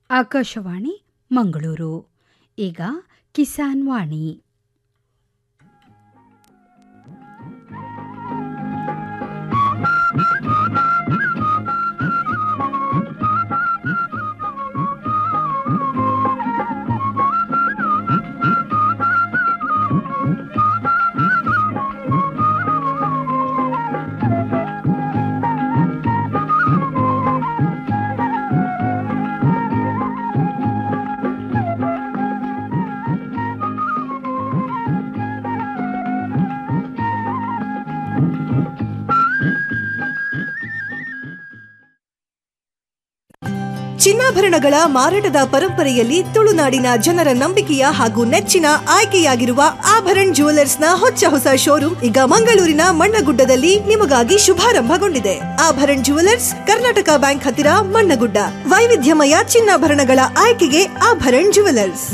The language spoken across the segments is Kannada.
ಆಕಾಶವಾಣಿ ಮಂಗಳೂರು ಈಗ ಕಿಸಾನ್ ವಾಣಿ ಚಿನ್ನಾಭರಣಗಳ ಮಾರಾಟದ ಪರಂಪರೆಯಲ್ಲಿ ತುಳುನಾಡಿನ ಜನರ ನಂಬಿಕೆಯ ಹಾಗೂ ನೆಚ್ಚಿನ ಆಯ್ಕೆಯಾಗಿರುವ ಆಭರಣ್ ನ ಹೊಚ್ಚ ಹೊಸ ಶೋರೂಮ್ ಈಗ ಮಂಗಳೂರಿನ ಮಣ್ಣಗುಡ್ಡದಲ್ಲಿ ನಿಮಗಾಗಿ ಶುಭಾರಂಭಗೊಂಡಿದೆ ಆಭರಣ್ ಜುವೆಲರ್ಸ್ ಕರ್ನಾಟಕ ಬ್ಯಾಂಕ್ ಹತ್ತಿರ ಮಣ್ಣಗುಡ್ಡ ವೈವಿಧ್ಯಮಯ ಚಿನ್ನಾಭರಣಗಳ ಆಯ್ಕೆಗೆ ಆಭರಣ್ ಜುವೆಲರ್ಸ್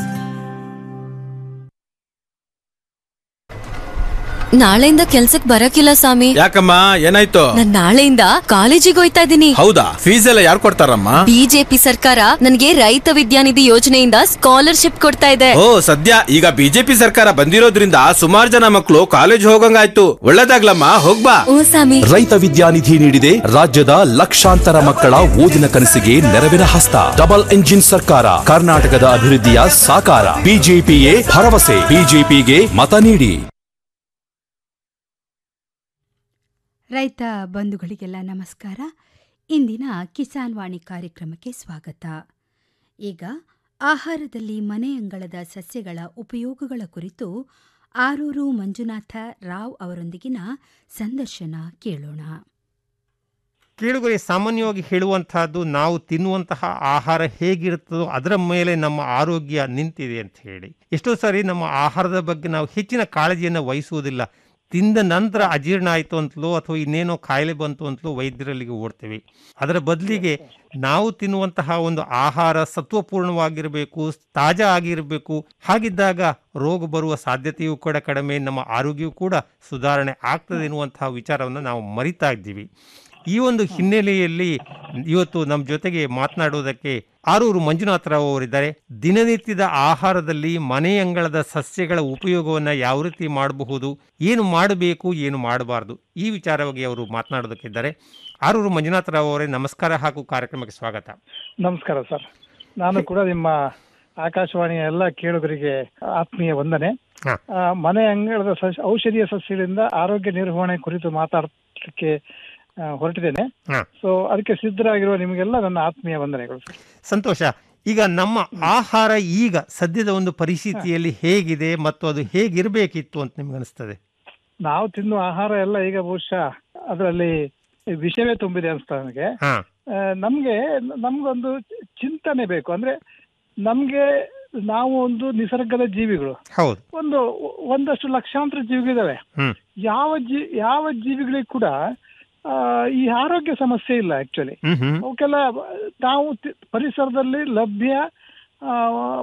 ನಾಳೆಯಿಂದ ಕೆಲ್ಸಕ್ ಬರಕಿಲ್ಲ ಸ್ವಾಮಿ ಯಾಕಮ್ಮ ಏನಾಯ್ತು ನಾನ್ ನಾಳೆಯಿಂದ ಕಾಲೇಜಿಗೆ ಹೋಯ್ತಾ ಇದ್ದೀನಿ ಹೌದಾ ಫೀಸ್ ಎಲ್ಲ ಯಾರು ಕೊಡ್ತಾರಮ್ಮ ಬಿಜೆಪಿ ಸರ್ಕಾರ ನನ್ಗೆ ರೈತ ವಿದ್ಯಾನಿಧಿ ಯೋಜನೆಯಿಂದ ಸ್ಕಾಲರ್ಶಿಪ್ ಕೊಡ್ತಾ ಇದೆ ಓ ಸದ್ಯ ಈಗ ಬಿಜೆಪಿ ಸರ್ಕಾರ ಬಂದಿರೋದ್ರಿಂದ ಸುಮಾರು ಜನ ಮಕ್ಕಳು ಕಾಲೇಜ್ ಹೋಗಂಗಾಯ್ತು ಒಳ್ಳೇದಾಗ್ಲಮ್ಮ ಹೋಗ್ಬಾ ಓ ಸ್ವಾಮಿ ರೈತ ವಿದ್ಯಾನಿಧಿ ನೀಡಿದೆ ರಾಜ್ಯದ ಲಕ್ಷಾಂತರ ಮಕ್ಕಳ ಓದಿನ ಕನಸಿಗೆ ನೆರವಿನ ಹಸ್ತ ಡಬಲ್ ಎಂಜಿನ್ ಸರ್ಕಾರ ಕರ್ನಾಟಕದ ಅಭಿವೃದ್ಧಿಯ ಸಾಕಾರ ಬಿಜೆಪಿಯೇ ಭರವಸೆ ಬಿಜೆಪಿಗೆ ಮತ ನೀಡಿ ರೈತ ಬಂಧುಗಳಿಗೆಲ್ಲ ನಮಸ್ಕಾರ ಇಂದಿನ ಕಿಸಾನ್ ವಾಣಿ ಕಾರ್ಯಕ್ರಮಕ್ಕೆ ಸ್ವಾಗತ ಈಗ ಆಹಾರದಲ್ಲಿ ಮನೆ ಅಂಗಳದ ಸಸ್ಯಗಳ ಉಪಯೋಗಗಳ ಕುರಿತು ಆರೂರು ಮಂಜುನಾಥ ರಾವ್ ಅವರೊಂದಿಗಿನ ಸಂದರ್ಶನ ಕೇಳೋಣ ಕೇಳುಗರೆ ಸಾಮಾನ್ಯವಾಗಿ ಹೇಳುವಂತಹದ್ದು ನಾವು ತಿನ್ನುವಂತಹ ಆಹಾರ ಹೇಗಿರುತ್ತದೋ ಅದರ ಮೇಲೆ ನಮ್ಮ ಆರೋಗ್ಯ ನಿಂತಿದೆ ಅಂತ ಹೇಳಿ ಎಷ್ಟೋ ಸಾರಿ ನಮ್ಮ ಆಹಾರದ ಬಗ್ಗೆ ನಾವು ಹೆಚ್ಚಿನ ಕಾಳಜಿಯನ್ನು ವಹಿಸುವುದಿಲ್ಲ ತಿಂದ ನಂತರ ಅಜೀರ್ಣ ಆಯಿತು ಅಂತಲೋ ಅಥವಾ ಇನ್ನೇನೋ ಕಾಯಿಲೆ ಬಂತು ಅಂತಲೋ ವೈದ್ಯರಲ್ಲಿಗೆ ಓಡ್ತೇವೆ ಅದರ ಬದಲಿಗೆ ನಾವು ತಿನ್ನುವಂತಹ ಒಂದು ಆಹಾರ ಸತ್ವಪೂರ್ಣವಾಗಿರಬೇಕು ತಾಜಾ ಆಗಿರಬೇಕು ಹಾಗಿದ್ದಾಗ ರೋಗ ಬರುವ ಸಾಧ್ಯತೆಯೂ ಕೂಡ ಕಡಿಮೆ ನಮ್ಮ ಆರೋಗ್ಯವೂ ಕೂಡ ಸುಧಾರಣೆ ಆಗ್ತದೆ ಎನ್ನುವಂತಹ ವಿಚಾರವನ್ನು ನಾವು ಮರಿತಾ ಇದ್ದೀವಿ ಈ ಒಂದು ಹಿನ್ನೆಲೆಯಲ್ಲಿ ಇವತ್ತು ನಮ್ಮ ಜೊತೆಗೆ ಮಾತನಾಡುವುದಕ್ಕೆ ಆರೂರು ಮಂಜುನಾಥರಾವ್ ಅವರಿದ್ದಾರೆ ದಿನನಿತ್ಯದ ಆಹಾರದಲ್ಲಿ ಮನೆ ಅಂಗಳದ ಸಸ್ಯಗಳ ಉಪಯೋಗವನ್ನು ಯಾವ ರೀತಿ ಮಾಡಬಹುದು ಏನು ಮಾಡಬೇಕು ಏನು ಮಾಡಬಾರದು ಈ ವಿಚಾರವಾಗಿ ಅವರು ಮಾತನಾಡೋದಕ್ಕಿದ್ದಾರೆ ಆರೂರು ಮಂಜುನಾಥರಾವ್ ಅವರೇ ನಮಸ್ಕಾರ ಹಾಗೂ ಕಾರ್ಯಕ್ರಮಕ್ಕೆ ಸ್ವಾಗತ ನಮಸ್ಕಾರ ಸರ್ ನಾನು ಕೂಡ ನಿಮ್ಮ ಆಕಾಶವಾಣಿಯ ಎಲ್ಲ ಕೇಳುಗರಿಗೆ ಆತ್ಮೀಯ ವಂದನೆ ಹಾ. ಆ, ಮನೆ ಅಂಗಳದ ಸಸ್ಯ ಔಷಧೀಯ ಸಸ್ಯಗಳಿಂದ ಆರೋಗ್ಯ ನಿರ್ವಹಣೆ ಕುರಿತು ಮಾತಾಡಲಿಕ್ಕೆ ಆ, ಹೊರಟಿದ್ದೇನೆ ಹಾ. ಸೊ ಅದಕ್ಕೆ ಸಿದ್ಧರಾಗಿರುವ ನಿಮಗೆಲ್ಲ ನನ್ನ ಆತ್ಮೀಯ ವಂದನೆಗಳು ಸರ್ ಸಂತೋಷ ಈಗ ನಮ್ಮ ಆಹಾರ ಈಗ ಸದ್ಯದ ಒಂದು ಪರಿಸ್ಥಿತಿಯಲ್ಲಿ ಹೇಗಿದೆ ಮತ್ತು ಅದು ಹೇಗಿರಬೇಕಿತ್ತು ಅಂತ ನಿಮ್ಗೆ ಅನಿಸ್ತದೆ ನಾವು ತಿನ್ನುವ ಆಹಾರ ಎಲ್ಲ ಈಗ ಬಹುಶಃ ಅದರಲ್ಲಿ ವಿಷಯವೇ ತುಂಬಿದೆ ಅನಿಸ್ತಾ ನನಗೆ ಹಾ ಆ, ನಮ್ಗೆ ನಮ್ಗೊಂದು ಚಿಂತನೆ ಬೇಕು ಅಂದ್ರೆ ನಮ್ಗೆ ನಾವು ಒಂದು ನಿಸರ್ಗದ ಜೀವಿಗಳು ಹೌದು ಒಂದು ಒಂದಷ್ಟು ಲಕ್ಷಾಂತರ ಜೀವಿಗಳಿದಾವೆ ಹ್ಮ್ ಯಾವ ಜೀ ಯಾವ ಜೀವಿಗಳಿಗೂ ಕೂಡ ಆ, ಈ ಆರೋಗ್ಯ ಸಮಸ್ಯೆ ಇಲ್ಲ ಆಕ್ಚುಲಿ ಹ್ಮ್ ಹ್ಮ್ ಅವಕ್ಕೆಲ್ಲ ನಾವು ತಿ- ಪರಿಸರದಲ್ಲಿ ಲಭ್ಯ ಆ,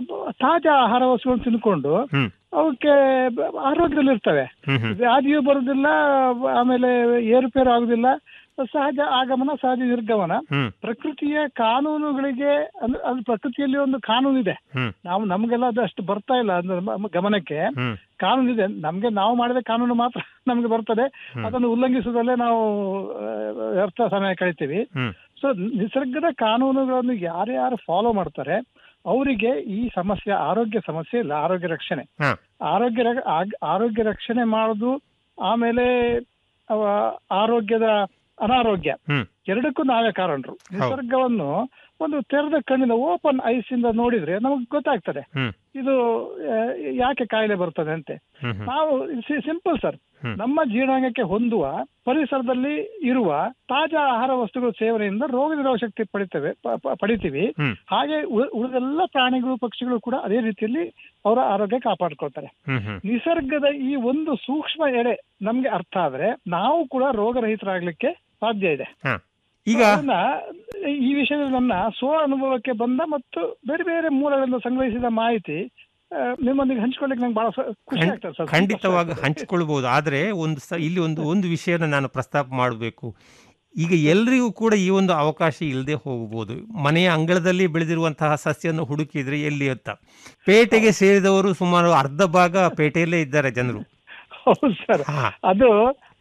ತಾಜಾ ಆಹಾರ ವಸ್ತುಗಳನ್ನು ತಿನ್ಕೊಂಡು ಹ್ಮ್ ಅವಕ್ಕೆ ಬ- ಆರೋಗ್ಯದಲ್ಲಿರ್ತವೆ ಹ್ಮ್ ಹ್ಮ್ ವ್ಯಾಧಿಯೂ ಬರುದಿಲ್ಲ ಆಮೇಲೆ ಏರುಪೇರು ಆಗುದಿಲ್ಲ ಸಹಜ ಆಗಮನ ಸಹಜ ನಿರ್ಗಮನ ಹ್ಮ್ ಪ್ರಕೃತಿಯ ಕಾನೂನುಗಳಿಗೆ ಅಂದ್ರೆ ಅದು ಪ್ರಕೃತಿಯಲ್ಲಿ ಒಂದು ಕಾನೂನು ಇದೆ ಹ್ಮ್ ನಾವು ನಮ್ಗೆಲ್ಲ ಅದು ಅಷ್ಟು ಬರ್ತಾ ಇಲ್ಲ ಅಂದ್ರೆ ನಮ್ಮ ಗಮನಕ್ಕೆ ಹ್ಮ್ ಕಾನೂನು ಇದೆ ನಮ್ಗೆ ನಾವು ಮಾಡಿದ ಕಾನೂನು ಮಾತ್ರ ನಮ್ಗೆ ಬರ್ತದೆ ಅದನ್ನು ಉಲ್ಲಂಘಿಸುವುದಲ್ಲೇ ನಾವು ಆ, ವ್ಯರ್ಥ ಸಮಯ ಕಳಿತೀವಿ ಹ್ಮ್ ಸೊ ನಿಸರ್ಗದ ಕಾನೂನುಗಳನ್ನು ಯಾರ್ಯಾರು ಫಾಲೋ ಮಾಡ್ತಾರೆ ಅವರಿಗೆ ಈ ಸಮಸ್ಯೆ ಆರೋಗ್ಯ ಸಮಸ್ಯೆ ಇಲ್ಲ ಆರೋಗ್ಯ ರಕ್ಷಣೆ ಹಾ ಆರೋಗ್ಯ ರ- ಆಗ್- ಆರೋಗ್ಯ ರಕ್ಷಣೆ ಮಾಡೋದು ಆಮೇಲೆ ಅವ ಆರೋಗ್ಯದ ಅನಾರೋಗ್ಯ ಹ್ಮ್ ಎರಡಕ್ಕೂ ನಾವೇ ಕಾರಣರು ನಿಸರ್ಗವನ್ನು ಒಂದು ತೆರೆದ ಕಣ್ಣಿನ ಓಪನ್ ಐಸ್ ಇಂದ ನೋಡಿದ್ರೆ ನಮಗೆ ಗೊತ್ತಾಗ್ತದೆ ಹ್ಮ್ ಇದು ಆ, ಯಾಕೆ ಕಾಯಿಲೆ ಬರ್ತದೆ ಅಂತೆ ಹ್ಮ್ ಹ್ಮ್ ನಾವು ಸಿಂಪಲ್ ಸರ್ ಹ್ಮ್. ನಮ್ಮ ಜೀರ್ಣಾಂಗಕ್ಕೆ ಹೊಂದುವ ಪರಿಸರದಲ್ಲಿ ಇರುವ ತಾಜಾ ಆಹಾರ ವಸ್ತುಗಳ ಸೇವನೆಯಿಂದ ರೋಗ ನಿರೋಧಕ ಶಕ್ತಿ ಪಡಿತೇವೆ ಪ- ಪ- ಪಡಿತೀವಿ ಹ್ಮ್. ಹಾಗೆ ಉ- ಉಳಿದೆಲ್ಲ ಪ್ರಾಣಿಗಳು ಪಕ್ಷಿಗಳು ಕೂಡ ಅದೇ ರೀತಿಯಲ್ಲಿ ಅವರ ಆರೋಗ್ಯ ಕಾಪಾಡ್ಕೊಳ್ತಾರೆ ಹ್ಮ್ ಹ್ಮ್ ನಿಸರ್ಗದ ಈ ಒಂದು ಸೂಕ್ಷ್ಮ ಎಡೆ ನಮ್ಗೆ ಅರ್ಥ ಆದ್ರೆ ನಾವು ಕೂಡ ರೋಗರಹಿತರಾಗ್ಲಿಕ್ಕೆ ಸಾಧ್ಯ ಇದೆ ಹಾ. ಈಗ ಅದನ್ನ ಈ ವಿಷಯದಲ್ಲಿ ನನ್ನ ಸ್ವ ಅನುಭವಕ್ಕೆ ಬಂದ ಮತ್ತು ಬೇರೆ ಬೇರೆ ಮೂಲಗಳಿಂದ ಸಂಗ್ರಹಿಸಿದ ಮಾಹಿತಿ ಆ, ನಿಮ್ಮೊಂದಿಗೆ ಹಂಚ್ಕೊಳ್ಳಿಕ್ಕೆ ನಂಗೆ ಬಹಳ ಸ- ಖುಷಿ ಖಂಡ್- ಆಗ್ತದೆ ಸರ್ ಖಂಡಿತವಾಗಿ ಸಂತೋಷ ಆಗ್ತದೆ. ಹಂಚಿಕೊಳ್ಬಹುದು ಆದರೆ ಒಂದು ಸ ಇಲ್ಲಿ ಒಂದು ಒಂದು ವಿಷಯನ ನಾನು ಪ್ರಸ್ತಾಪ ಮಾಡಬೇಕು ಈಗ ಎಲ್ರಿಗೂ ಕೂಡ ಈ ಒಂದು ಅವಕಾಶ ಇಲ್ಲದೆ ಹೋಗ್ಬೋದು ಮನೆಯ ಅಂಗಳದಲ್ಲಿ ಬೆಳೆದಿರುವಂತಹ ಸಸ್ಯವನ್ನು ಹುಡುಕಿದ್ರೆ ಎಲ್ಲಿ ಅಂತ ಪೇಟೆಗೆ ಸೇರಿದವರು ಸುಮಾರು ಅರ್ಧ ಭಾಗ ಪೇಟೆಯಲ್ಲೇ ಇದ್ದಾರೆ ಜನರು ಹೌದು ಸರ್ ಹಾ. ಅದು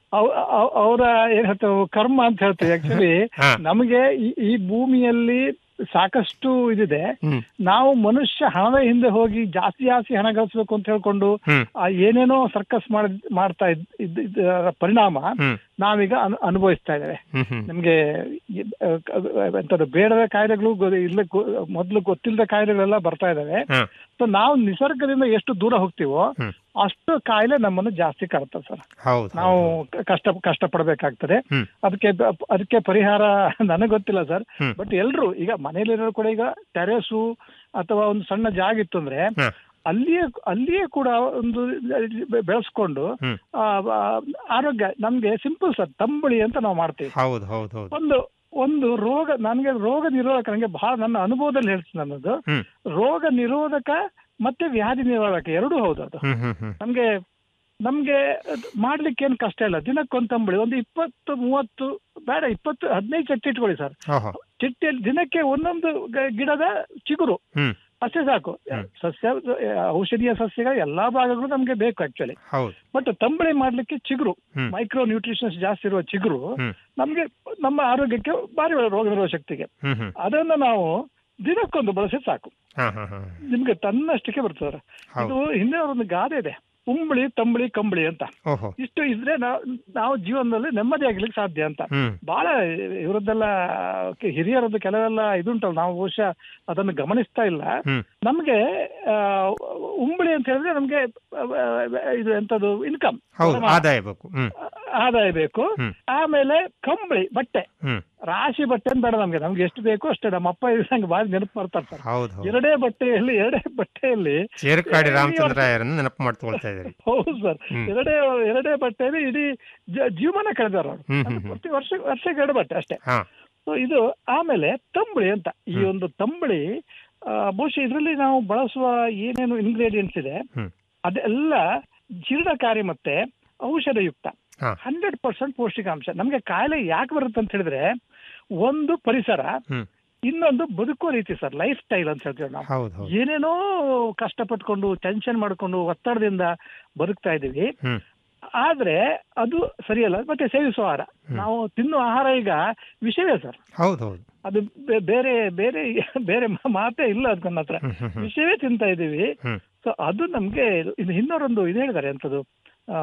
ಅವರ ಏನ್ ಹೇಳ್ತಾರೆ ಕರ್ಮ ಅಂತ ಹೇಳ್ತೀವಿ ಆಕ್ಚುಲಿ ಹಾ. ನಮಗೆ ಈ- ಈ ಭೂಮಿಯಲ್ಲಿ ಸಾಕಷ್ಟು ಇದಿದೆ ಹ್ಮ್. ನಾವು ಮನುಷ್ಯ ಹಣದ ಹಿಂದೆ ಹೋಗಿ ಜಾಸ್ತಿ ಜಾಸ್ತಿ ಹಣ ಗಳಿಸ್ಬೇಕು ಅಂತ ಹೇಳ್ಕೊಂಡು ಹ್ಮ್. ಆ ಏನೇನೋ ಸರ್ಕಸ್ ಮಾಡ್ ಮಾಡ್ತಾ ಇದ್ ಇದ್- ಇದರ ಪರಿಣಾಮ ಹ್ಮ್. ನಾವೀಗ ಅನು- ಅನುಭವಿಸ್ತಾ ಇದ್ದೇವೆ ಹ್ಮ್ ಹ್ಮ್ ನಮ್ಗೆ ಇದ್- ಅಹ್ ಕ- ಎಂತದು ಬೇಡದ ಕಾಯಿಲೆಗಳು ಗೊ- ಇಲ್ಲ ಗೊ- ಮೊದ್ಲು ಗೊತ್ತಿಲ್ಲದ ಕಾಯಿಲೆಗಳೆಲ್ಲ ಬರ್ತಾ ಇದಾವೆ ಹಾ. ಸೊ ನಾವು ನಿಸರ್ಗದಿಂದ ಎಷ್ಟು ದೂರ ಹೋಗ್ತೀವೋ ಹ್ಮ್. ಅಷ್ಟು ಕಾಯಿಲೆ ನಮ್ಮನ್ನು ಜಾಸ್ತಿ ಕಾಡ್ತದೆ ಸರ್ ಹೌದು ನಾವು ಕ- ಕಷ್ಟ ಕಷ್ಟ ಪಡಬೇಕಾಗ್ತದೆ ಹ್ಮ್. ಅದಕ್ಕೆ ಬ- ಅದಕ್ಕೆ ಪರಿಹಾರ ನನಗೆ ಗೊತ್ತಿಲ್ಲ ಸರ್ ಹ್ಮ್. ಬಟ್ ಎಲ್ರು ಈಗ ಮನೇಲಿರೋರು ಕೂಡ ಈಗ ಟೆರೆಸು ಅಥವಾ ಒಂದು ಸಣ್ಣ ಜಾಗ ಇತ್ತು ಅಂದ್ರೆ ಹಾ. ಅಲ್ಲಿಯೇ ಅಲ್ಲಿಯೇ ಕೂಡ ಒಂದು ಬೆ- ಬೆಳೆಸ್ಕೊಂಡು ಹ್ಮ್. ಆ, ಆ, ಆರೋಗ್ಯ ನಮ್ಗೆ ಸಿಂಪಲ್ ಸರ್ ತಂಬಳಿ ಅಂತ ನಾವು ಮಾಡ್ತೀವಿ ಹೌದು ಹೌದು ಹೌದು ಒಂದು ಒಂದು ರೋಗ ನನಗೆ ರೋಗ ನಿರೋಧಕ ನನಗೆ ಬಹಳ ನನ್ನ ಅನುಭವದಲ್ಲಿ ಹೇಳ್ತೀನಿ ನನ್ನದು ಹ್ಮ್. ರೋಗ ನಿರೋಧಕ ಮತ್ತೆ ವ್ಯಾಧಿ ನಿರೋಧಕ ಎರಡೂ ಹೌದು ಅದು ಹ್ಮ್ ಹ್ಮ್ ಹ್ಮ್ ನಮ್ಗೆ ನಮ್ಗೆ ಅದ್ ಮಾಡ್ಲಿಕ್ಕೆ ಏನ್ ಕಷ್ಟ ಇಲ್ಲ ದಿನಕ್ಕೊಂದು ತಂಬಳಿ ಒಂದು ಇಪ್ಪತ್ತು ಮೂವತ್ತು ಬೇಡ ಇಪ್ಪತ್ತು ಹದಿನೈದು ಚಟ್ಟಿ ಇಟ್ಕೊಳ್ಳಿ ಸರ್ ಓಹೋ ಚಿಟ್ಟಿಯಲ್ಲಿ ದಿನಕ್ಕೆ ಒಂದೊಂದು ಗ- ಗಿಡದ ಚಿಗುರು ಹ್ಮ್ ಅಷ್ಟೇ ಸಾಕು ಹ್ಮ್. ಸಸ್ಯ ಔಷಧೀಯ ಸಸ್ಯಗಳ ಎಲ್ಲಾ ಭಾಗಗಳು ನಮ್ಗೆ ಬೇಕು ಆಕ್ಚುಲಿ ಹೌದು ಬಟ್ ತಂಬಳಿ ಮಾಡ್ಲಿಕ್ಕೆ ಚಿಗುರು ಹ್ಮ್. ಮೈಕ್ರೋ ನ್ಯೂಟ್ರಿಷನ್ಸ್ ಜಾಸ್ತಿ ಇರುವ ಚಿಗುರು ಹ್ಮ್. ನಮ್ಗೆ ನಮ್ಮ ಆರೋಗ್ಯಕ್ಕೆ ಭಾರಿ ಒಳ್ಳೆ ರೋಗ ನಿರೋಧಕ ಶಕ್ತಿಗೆ ಹ್ಮ್ ಹ್ಮ್ ಅದನ್ನ ನಾವು ದಿನಕ್ಕೊಂದು ಬಳಸಿ ಸಾಕು ಹಾ ಹಾ ಹಾ ನಿಮ್ಗೆ ತನ್ನಷ್ಟಕ್ಕೆ ಬರ್ತದೆ ಹೌದು ಇದು ಹಿಂದೆ ಒಂದು ಗಾದೆ ಇದೆ ಉಂಬಳಿ ತಂಬಳಿ ಕಂಬಳಿ ಅಂತ ಓಹೋ ಇಷ್ಟು ಇದ್ರೆ ನಾವು ನಾವು ಜೀವನದಲ್ಲಿ ನೆಮ್ಮದಿ ಆಗ್ಲಿಕ್ಕೆ ಸಾಧ್ಯ ಅಂತ ಹ್ಮ್ ಬಹಳ ಇವರದ್ದೆಲ್ಲ ಕೆ- ಹಿರಿಯರದ್ದು ಕೆಲವೆಲ್ಲ ಇದುಂಟಲ್ಲ ನಾವು ಬಹುಶಃ ಅದನ್ನು ಗಮನಿಸ್ತಾ ಇಲ್ಲ ಹ್ಮ್ ನಮ್ಗೆ ಆ, ಉಂಬಳಿ ಅಂತ ಹೇಳಿದ್ರೆ ನಮ್ಗೆ ಆ, ಆ, ಇದು ಎಂತದು ಇನ್ಕಮ್ ಹೌದು ಆದಾಯ ಬೇಕು ಹ್ಮ್ ಆದಾಯ ಬೇಕು ಹ್ಮ್. ಆಮೇಲೆ ಕಂಬಳಿ ಬಟ್ಟೆ ಹ್ಮ್ ರಾಶಿ ಬಟ್ಟೆ ಅಂತ ಬೇಡ ನಮ್ಗೆ ನಮ್ಗೆ ಎಷ್ಟು ಬೇಕು ಅಷ್ಟೇ ನಮ್ಮ ಅಪ್ಪ ನಂಗೆ ಬಾರಿ ನೆನಪು ಮಾಡ್ತಾರೆ ಸರ್ ಹೌದು ಹೌದು ಎರಡೇ ಬಟ್ಟೆಯಲ್ಲಿ ಎರಡೇ ಬಟ್ಟೆಯಲ್ಲಿ ಚೇರ್ಕಾಡಿ ಈ ರಾಮಚಂದ್ರಾಯರನ್ನು ನೆನಪು ಮಾಡ್ಕೊಳ್ತಾ ಇದ್ದೀರಿ ಹೌದು ಸರ್ ಹ್ಮ್. ಎರಡೇ ಎರಡೇ ಬಟ್ಟೆಯಲ್ಲಿ ಇಡೀ ಜ- ಜೀವನ ಕಳೆದಾರ ಅವರು ಹ್ಮ್, ಹ್ಮ್, ಹ್ಮ್. ಪ್ರತಿ ವರ್ಷ ವರ್ಷಕ್ಕೆ ಎರಡು ಬಟ್ಟೆ ಅಷ್ಟೇ ಹಾ ಸೊ ಇದು ಆಮೇಲೆ ತಂಬಳಿ ಅಂತ ಈ ಹ್ಮ್. ಒಂದು ತಂಬಳಿ ಆ, ಬಹುಶಃ ಇದರಲ್ಲಿ ನಾವು ಬಳಸುವ ಏನೇನು ಇಂಗ್ರೀಡಿಯೆಂಟ್ಸ್ ಇದೆ ಹ್ಮ್. ಅದೆಲ್ಲ ಜೀರ್ಣಕಾರಿ ಮತ್ತೆ ಔಷಧಯುಕ್ತ ಹಾ. ಹಂಡ್ರೆಡ್ ಪರ್ಸೆಂಟ್ ಪೌಷ್ಟಿಕಾಂಶ ನಮ್ಗೆ ಕಾಯಿಲೆ ಯಾಕೆ ಬರುತ್ತೆ ಅಂತ ಹೇಳಿದ್ರೆ ಒಂದು ಪರಿಸರ ಹ್ಮ್. ಇನ್ನೊಂದು ಬದುಕೋ ರೀತಿ ಸರ್ ಲೈಫ್ ಸ್ಟೈಲ್ ಅಂತ ಹೇಳ್ತೀವಿ ನಾವು ಹೌದು ಹೌದು ಏನೇನೋ ಕಷ್ಟಪಟ್ಕೊಂಡು ಟೆನ್ಷನ್ ಮಾಡ್ಕೊಂಡು ಒತ್ತಡದಿಂದ ಬದುಕ್ತಾ ಇದೀವಿ ಹ್ಮ್ ಆದ್ರೆ ಅದು ಸರಿಯಲ್ಲ ಮತ್ತೆ ಸೇವಿಸುವ ಆಹಾರ ನಾವು ತಿನ್ನುವ ಆಹಾರ ಈಗ ವಿಷಯವೇ ಸರ್ ಹೌದು ಹೌದು ಅದು ಬೆ- ಬೇರೆ ಬೇರೆ ಬೇರೆ ಮಾ- ಮಾತೇ ಇಲ್ಲ ಅದಕ್ಕೆ ನನ್ನ ಹತ್ರ ಹ್ಮ್ ಹ್ಮ್ ಹ್ಮ್ ವಿಷಯವೇ ತಿಂತಾ ಇದೀವಿ ಹ್ಮ್ ಸೊ ಅದು ನಮ್ಗೆ ಇದು- ಇದು ಇನ್ನೊಂದು ಇದು ಹೇಳಿದ್ದಾರೆ ಎಂತದು ಆ,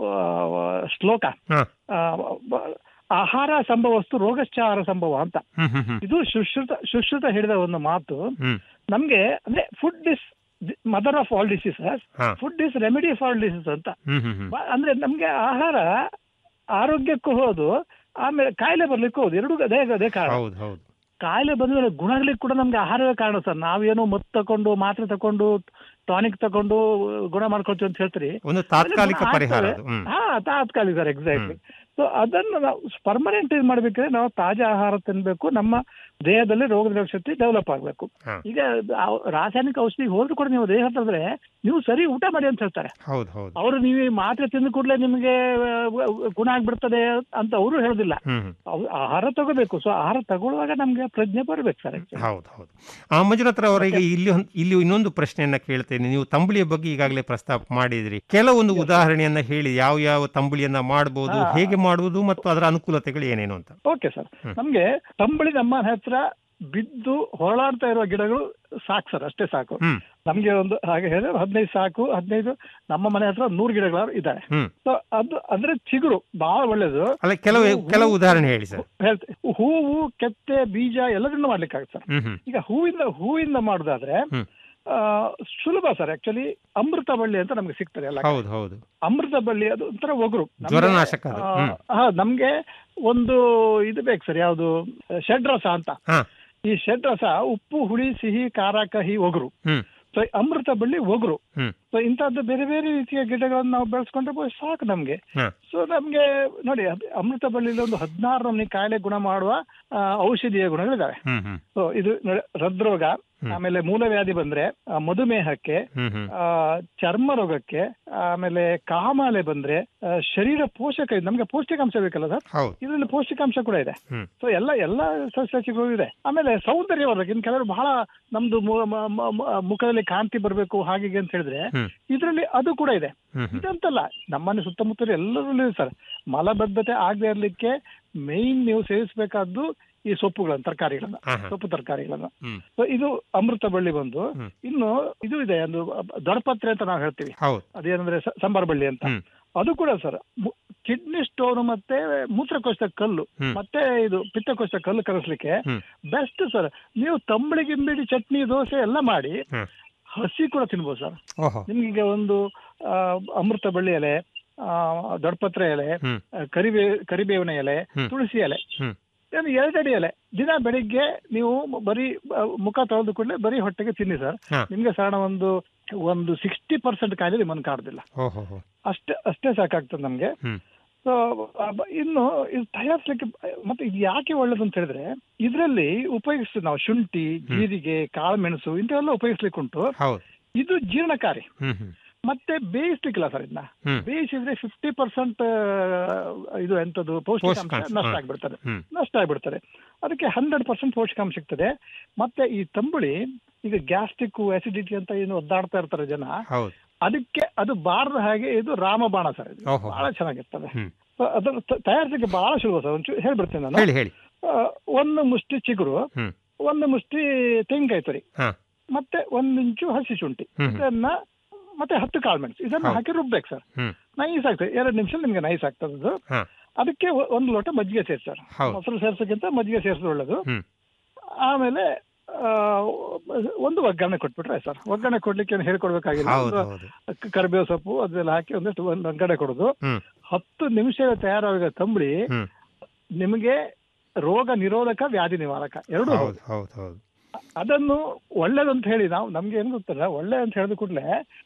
ಆ, ಶ್ಲೋಕ ಹಾ. ಆ, ಬ- ಆಹಾರ ಸಂಭವಸ್ತು ರೋಗಶ್ಚಾರ ಸಂಭವ ಅಂತ ಹ್ಮ್ ಹ್ಮ್ ಹ್ಮ್ ಇದು ಸುಶ್ರುತ ಸುಶ್ರುತ ಹೇಳಿದ ಒಂದು ಮಾತು ಹ್ಮ್ ನಮ್ಗೆ ಅಂದ್ರೆ food is mother of all diseases ಹಾ food is remedy for disease ಅಂತ ಹ್ಮ್ ಹ್ಮ್ ಹ್ಮ್ ಬ- ಅಂದ್ರೆ ನಮ್ಗೆ ಆಹಾರ ಆರೋಗ್ಯಕ್ಕೂ ಹೋದು ಆಮೇಲೆ ಕಾಯಿಲೆ ಬರ್ಲಿಕ್ಕೂ ಹೋದು ಎರಡೂ ಅದೇ ಅದೇ ಕಾರಣ ಹೌದು ಹೌದು ಕಾಯಿಲೆ ಬಂದ್ಮೇಲೆ ಗುಣಗಳಿಗೆ ಕೂಡ ನಮ್ಗೆ ಆಹಾರವೇ ಕಾರಣ ಸರ್ ನಾವೇನೋ ಮದ್ದು ತಕೊಂಡು ಮಾತ್ರೆ ತಕೊಂಡು ಟಾನಿಕ್ ತಕೊಂಡು ಗುಣ ಮಾಡ್ಕೊಳ್ತೀವಿ ಅಂತ ಹೇಳ್ತೀರಿ ಒಂದು ತಾತ್ಕಾಲಿಕ ಗುಣ ಪರಿಹಾರ ಆಗ್ತವೆ. ಅದು ಹ್ಮ್ ಹಾ ತಾತ್ಕಾಲಿಕ ಸರ್ ಎಕ್ಸಾಕ್ಟ್ಲಿ ಸೊ ಅದನ್ನು ನಾವು ಪರ್ಮನೆಂಟ್ ಇದು ಮಾಡ್ಬೇಕಾದ್ರೆ ನಾವು ತಾಜಾ ಆಹಾರ ತಿನ್ಬೇಕು ನಮ್ಮ ದೇಹದಲ್ಲಿ ರೋಗ ನಿರೋಧಕ ಶಕ್ತಿ ಡೆವಲಪ್ ಆಗಬೇಕು ಹಾ. ಈಗ ಆ ರಾಸಾಯನಿಕ ಔಷಧಿ ಹೋದ್ರು ಕೂಡ ನೀವು ದೇಹ ಹತ್ತಿದ್ರೆ ನೀವು ಸರಿ ಊಟ ಮಾಡಿ ಅಂತ ಹೇಳ್ತಾರೆ ಹೌದು ಹೌದು ಅವರು ನೀವು ಈ ಮಾತ್ರೆ ತಿಂದ ಕೂಡಲೇ ನಿಮಗೆ ಆ, ಗುಣ ಆಗ್ಬಿಡ್ತದೆ ಅಂತ ಅವರು ಹೇಳೋದಿಲ್ಲ ಹ್ಮ್ ಹ್ಮ್ ಅವ್ ಆಹಾರ ತಗೋಬೇಕು ಸೊ ಆಹಾರ ತಗೊಳ್ಳುವಾಗ ನಮ್ಗೆ ಪ್ರಜ್ಞೆ ಬರ್ಬೇಕು ಸರ್ actually. ಹೌದು ಹೌದು ಆ ಮಂಜುನಾಥ್ ಅವರಿಗೆ ಇಲ್ಲಿ ಒಂದ್- ಇಲ್ಲಿ ಇನ್ನೊಂದು ಪ್ರಶ್ನೆಯನ್ನ ಕೇಳ್ತೇನೆ ನೀವು ತಂಬುಳಿಯ ಬಗ್ಗೆ ಈಗಾಗಲೇ ಪ್ರಸ್ತಾಪ ಮಾಡಿದ್ರಿ ಕೆಲವೊಂದು ಉದಾಹರಣೆಯನ್ನ ಹೇಳಿ ಯಾವ ಯಾವ ತಂಬುಳಿಯನ್ನ ಮಾಡಬಹುದು ಹಾ. ಹೇಗೆ ಮಾಡುವುದು ಮತ್ತು ಅದರ ಅನುಕೂಲತೆಗಳು ಏನೇನು ಅಂತ ಓಕೆ ಸರ್ ಹ್ಮ್. ನಮ್ಗೆ ತಂಬಳಿ ನಮ್ಮ ಹತ್ರ ಬಿದ್ದು ಹೊರಳಾಡ್ತಾ ಇರುವ ಗಿಡಗಳು ಸಾಕು ಸರ್ ಅಷ್ಟೇ ಸಾಕು ಹ್ಮ್ ನಮ್ಗೆ ಒಂದು ಹಾಗೆ ಹೇಳಿದ್ರೆ ಹದಿನೈದು ಸಾಕು ಹದಿನೈದು ನಮ್ಮ ಮನೆ ಹತ್ರ ನೂರು ಗಿಡಗಳು ಇದ್ದಾವೆ ಹ್ಮ್ ಸೊ ಅದು ಅಂದ್ರೆ ಚಿಗುರು ಬಹಳ ಒಳ್ಳೇದು ಅಲ್ಲ ಕೆಲವು ಕೆಲವು ಉದಾಹರಣೆ ಹೇಳಿ ಸರ್ ಹೇಳ್ತೆ ಹೂವು ಕೆತ್ತೆ ಬೀಜ ಎಲ್ಲದನ್ನು ಮಾಡ್ಲಿಕ್ಕೆ ಆಗುತ್ತೆ ಸರ್ ಹ್ಮ್ ಹ್ಮ್ ಈಗ ಹೂವಿಂದ ಹೂವಿಂದ ಮಾಡುದಾದ್ರೆ ಹ್ಮ್. ಆ, ಸುಲಭ ಸರ್ ಆಕ್ಚುಲಿ ಅಮೃತ ಬಳ್ಳಿ ಅಂತ ನಮ್ಗೆ ಸಿಗ್ತದೆ ಎಲ್ಲ ಹೌದು ಹೌದು ಅಮೃತ ಬಳ್ಳಿ ಅದು ಒಂಥರ ಒಗರು ನಮ್ಗೆ, ಜ್ವರನಾಶಕ ಅದು. ಆ, ಹ್ಮ್. ಹಾ ನಮ್ಗೆ ಒಂದು ಇದು ಬೇಕು ಸರ್ ಯಾವುದು ಷಡ್ರಸ ಅಂತ ಹಾ ಈ ಷಡ್ರಸ ಉಪ್ಪು ಹುಳಿ ಸಿಹಿ ಖಾರ ಕಹಿ ಒಗರು ಹ್ಮ್ ಸೊ ಅಮೃತ ಬಳ್ಳಿ ಒಗರು ಹ್ಮ್ ಸೊ ಇಂಥದ್ದು ಬೇರೆ ಬೇರೆ ರೀತಿಯ ಗಿಡಗಳನ್ನು ನಾವು ಬೆಳೆಸ್ಕೊಂಡ್ರೆ ಬಹುಶಃ ಸಾಕು ನಮ್ಗೆ ಹಾ ಸೊ ನಮ್ಗೆ ನೋಡಿ ಅದ್- ಅಮೃತ ಬಳ್ಳಿಲಿ ಒಂದು ಹದಿನಾರು ನಮೂನಿ ಕಾಯಿಲೆ ಗುಣ ಮಾಡುವ ಆ, ಔಷಧೀಯ ಗುಣಗಳಿದಾವೆ ಹ್ಮ್ ಹ್ಮ್ ಸೊ ಇದು ನೋಡಿ ಹೃದ್ರೋಗ ಹ್ಮ್. ಆಮೇಲೆ ಮೂಲವ್ಯಾಧಿ ಬಂದ್ರೆ ಆ, ಮಧುಮೇಹಕ್ಕೆ ಹ್ಮ್ ಹ್ಮ್ ಆ, ಚರ್ಮ ರೋಗಕ್ಕೆ ಆಮೇಲೆ ಕಾಮಾಲೆ ಬಂದ್ರೆ ಆ, ಶರೀರ ಪೋಷಕ ಇದೆ. ನಮ್ಗೆ ಪೌಷ್ಟಿಕಾಂಶ ಬೇಕಲ್ಲ ಸರ್ ಹೌದು ಇದರಲ್ಲಿ ಪೌಷ್ಟಿಕಾಂಶ ಕೂಡ ಇದೆ ಹ್ಮ್. ಸೊ ಎಲ್ಲ ಎಲ್ಲ ಸಸ್ಯಗಳು ಇದೆ ಆಮೇಲೆ ಸೌಂದರ್ಯವರ್ಧಕ ಇನ್ನು ಕೆಲವರು ಬಹಳ ನಮ್ದು ಮು- ಮ- ಮ- ಮ- ಮುಖದಲ್ಲಿ ಕಾಂತಿ ಬರಬೇಕು ಹಾಗೆ ಹೀಗೆ ಅಂತ ಹೇಳಿದ್ರೆ ಹ್ಮ್. ಇದರಲ್ಲಿ ಅದು ಕೂಡ ಇದೆ ಹ್ಮ್ ಹ್ಮ್ ಇದಂತಲ್ಲ ನಮ್ಮನೆ ಸುತ್ತಮುತ್ತಲು ಎಲ್ಲರಲ್ಲೂ ಇದೆ ಸರ್ ಮಲಬದ್ಧತೆ ಆಗದೆ ಇರ್ಲಿಕ್ಕೆ ಮೇಯ್ನ್ ನೀವು ಸೇವಿಸಬೇಕಾದ್ದು ಈ ಸೊಪ್ಪುಗಳನ್ನ ತರಕಾರಿಗಳನ್ನ ಹಾ, ಹಾ. ಸೊಪ್ಪು ತರಕಾರಿಗಳನ್ನ ಹ್ಮ್. ಸೊ ಇದು ಅಮೃತ ಬಳ್ಳಿ ಬಂದು ಹ್ಮ್. ಇನ್ನು ಇದು ಇದೆ ಒಂದು ದೊಡಪತ್ರೆ ಅಂತ ನಾವು ಹೇಳ್ತೀವಿ ಹೌದು ಅದೇನಂದ್ರೆ ಸ- ಸಂಬಾರ ಬಳ್ಳಿ ಅಂತ ಹ್ಮ್. ಅದು ಕೂಡ ಸರ್ ಕಿಡ್ನಿ ಸ್ಟೋನ್ ಮತ್ತೆ ಮೂತ್ರಕೋಶದ ಕಲ್ಲು ಹ್ಮ್. ಮತ್ತೆ ಇದು ಪಿತ್ತಕೋಶದ ಕಲ್ಲು ಕರೆಸ್ಲಿಕ್ಕೆ ಹ್ಮ್. ಬೆಸ್ಟ್ ಸರ್ ನೀವು ತಂಬಳಿ ಗಿಂಬಿಡಿ ಚಟ್ನಿ ದೋಸೆ ಎಲ್ಲ ಮಾಡಿ ಹ್ಮ್. ಹಸಿ ಕೂಡ ತಿನ್ಬೋದು ಸರ್ ಓಹೋ ನಿಮ್ಗೆ ಒಂದು ಆ, ಅಮೃತ ಬಳ್ಳಿ ಎಲೆ ಆ, ದೊಡ್ಡಪತ್ರೆ ಎಲೆ ಹ್ಮ್. ಆ, ಕರಿಬೇ ಕರಿಬೇವಿನ ಎಲೆ ಹ್ಮ್. ತುಳಸಿ ಎಲೆ ಹ್ಮ್. ಏನು ಎರಡಡಿ ಎಲೆ ದಿನ ಬೆಳಿಗ್ಗೆ ನೀವು ಬರೀ ಆ, ಮುಖ ತೊಳೆದು ಕೂಡಲೇ ಬರೀ ಹೊಟ್ಟೆಗೆ ತಿನ್ನಿ ಸರ್ ಹಾ. ನಿಮ್ಗೆ ಸಾಧಾರಣ ಒಂದು ಒಂದು ಸಿಕ್ಸ್ಟಿ ಪರ್ಸೆಂಟ್ ಕಾಯಿಲೆ ನಿಮ್ಮನ್ನು ಕಾಡುದಿಲ್ಲ ಓಹೋ ಹೋ ಅಷ್ಟೇ ಅಷ್ಟೇ ಸಾಕಾಗ್ತದೆ ನಮ್ಗೆ ಹ್ಮ್. ಸೊ ಇನ್ನು ಇದು ತಯಾರಿಸ್ಲಿಕ್ಕೆ ಮತ್ತೆ ಇದು ಯಾಕೆ ಒಳ್ಳೇದು ಅಂತ ಹೇಳಿದ್ರೆ ಇದರಲ್ಲಿ ಉಪಯೋಗಿಸ್ತೀವಿ ನಾವು ಶುಂಠಿ ಜೀರಿಗೆ ಕಾಳುಮೆಣಸು ಇಂಥವೆಲ್ಲ ಉಪಯೋಗಿಸ್ಲಿಕ್ಕೆ ಉಂಟು ಹೌದು ಇದು ಜೀರ್ಣಕಾರಿ ಹ್ಮ್ ಹ್ಮ್ ಮತ್ತೆ ಬೇಯಿಸ್ಲಿಕ್ಕಿಲ್ಲ ಸರ್ ಇದನ್ನ ಹ್ಮ್. ಬೇಯಿಸಿದ್ರೆ ಫಿಫ್ಟಿ ಪರ್ಸೆಂಟ್ ಇದು ಎಂತದ್ದು ಪೌಷ್ಟಿಕಾಂಶ ಪೌಷ್ಟಿಕಾಂಶ, ನಷ್ಟ ಹಾ. ಆಗ್ಬಿಡ್ತದೆ ಹ್ಮ್. ನಷ್ಟ ಆಗ್ಬಿಡ್ತದೆ ಅದಕ್ಕೆ ಹಂಡ್ರೆಡ್ ಪರ್ಸೆಂಟ್ ಪೌಷ್ಟಿಕಾಂಶ ಸಿಗ್ತದೆ ಮತ್ತೆ ಈ ತಂಬುಳಿ ಈಗ ಗ್ಯಾಸ್ಟ್ರಿಕ್ ಆಸಿಡಿಟಿ ಅಂತ ಏನು ಒದ್ದಾಡ್ತಾ ಇರ್ತಾರೆ ಜನ ಹೌದು ಅದಕ್ಕೆ ಅದು ಬಾರದ ಹಾಗೆ ಇದು ರಾಮಬಾಣ ಸರ್ ಇದು ಓಹೋ. ಬಹಳ ಚೆನ್ನಾಗಿರ್ತದೆ ಹ್ಮ್. So ಅದನ್ನ ತ- ತಯಾರಿಸಲಿಕ್ಕೆ ಬಹಳ ಸುಲಭ ಸರ್ ಒಂಚೂರು ಹೇಳ್ಬಿಡ್ತೀನಿ ನಾನು ಹೇಳಿ ಹೇಳಿ ಆ, ಒಂದು ಮುಷ್ಟಿ ಚಿಗುರು ಹ್ಮ್. ಒಂದು ಮುಷ್ಟಿ ತೆಂಗಿನಕಾಯಿ ತುರಿ ಹಾ ಮತ್ತೆ ಒಂದು ಇಂಚು ಹಸಿ ಶುಂಠಿ ಹ್ಮ್. ಇದನ್ನ ಮತ್ತೆ ಹತ್ತು ಕಾಳು ಮೆಣಸು ಇದನ್ನ ಹೌದು. ಹಾಕಿ ರುಬ್ಬೇಕು ಸರ್ ಹ್ಮ್ ನೈಸ್ ಆಗ್ತದೆ ಎರಡು ನಿಮಿಷ ನಿಮ್ಗೆ ನೈಸ್ ಆಗ್ತದೆ ಅದು ಹಾ ಅದಕ್ಕೆ ಒ- ಒಂದು ಲೋಟ ಮಜ್ಜಿಗೆ ಸೇರಿಸಿ ಸರ್ ಹೌದು. ಮೊಸರು ಸೇರ್ಸೋಕ್ಕಿಂತ ಮಜ್ಜಿಗೆ ಸೇರಿಸೋದು ಒಳ್ಳೇದು ಹ್ಮ್ ಆಮೇಲೆ ಆ, ಒಂದು ಒಗ್ಗರಣೆ ಕೊಟ್ಬಿಟ್ರೆ ಸರ್ ಒಗ್ಗರಣೆ ಕೊಡ್ಲಿಕ್ಕೆ ಏನು ಹೇಳ್ಕೊಡ್ಬೇಕಾಗಿಲ್ಲ ಹೌದು ಒಂದು ಹೌದು ಕ- ಕರಿಬೇವು ಸೊಪ್ಪು ಅದೆಲ್ಲ ಹಾಕಿ ಒಂದಷ್ಟು ಒಂದು ಒಗ್ಗರಣೆ ಕೊಡೋದು ಹ್ಮ್ ಹತ್ತು ನಿಮಿಷ ತಯಾರಾಗ ತಂಬಳಿ ಹ್ಮ್ ನಿಮಗೆ ರೋಗ ನಿರೋಧಕ ವ್ಯಾಧಿ ನಿವಾರಕ ಎರಡೂ ಹೌದು ಹೌದು ಹೌದು ಹೌದು ಅದನ್ನು ಒಳ್ಳೇದಂತ ಹೇಳಿ ನಾವು ನಮ್ಗೆ ಏನ್ ಗೊತ್ತಲ್ಲ ಒಳ್ಳೆ ಅಂತ ಹೇಳಿದ ಕೂಡಲೇ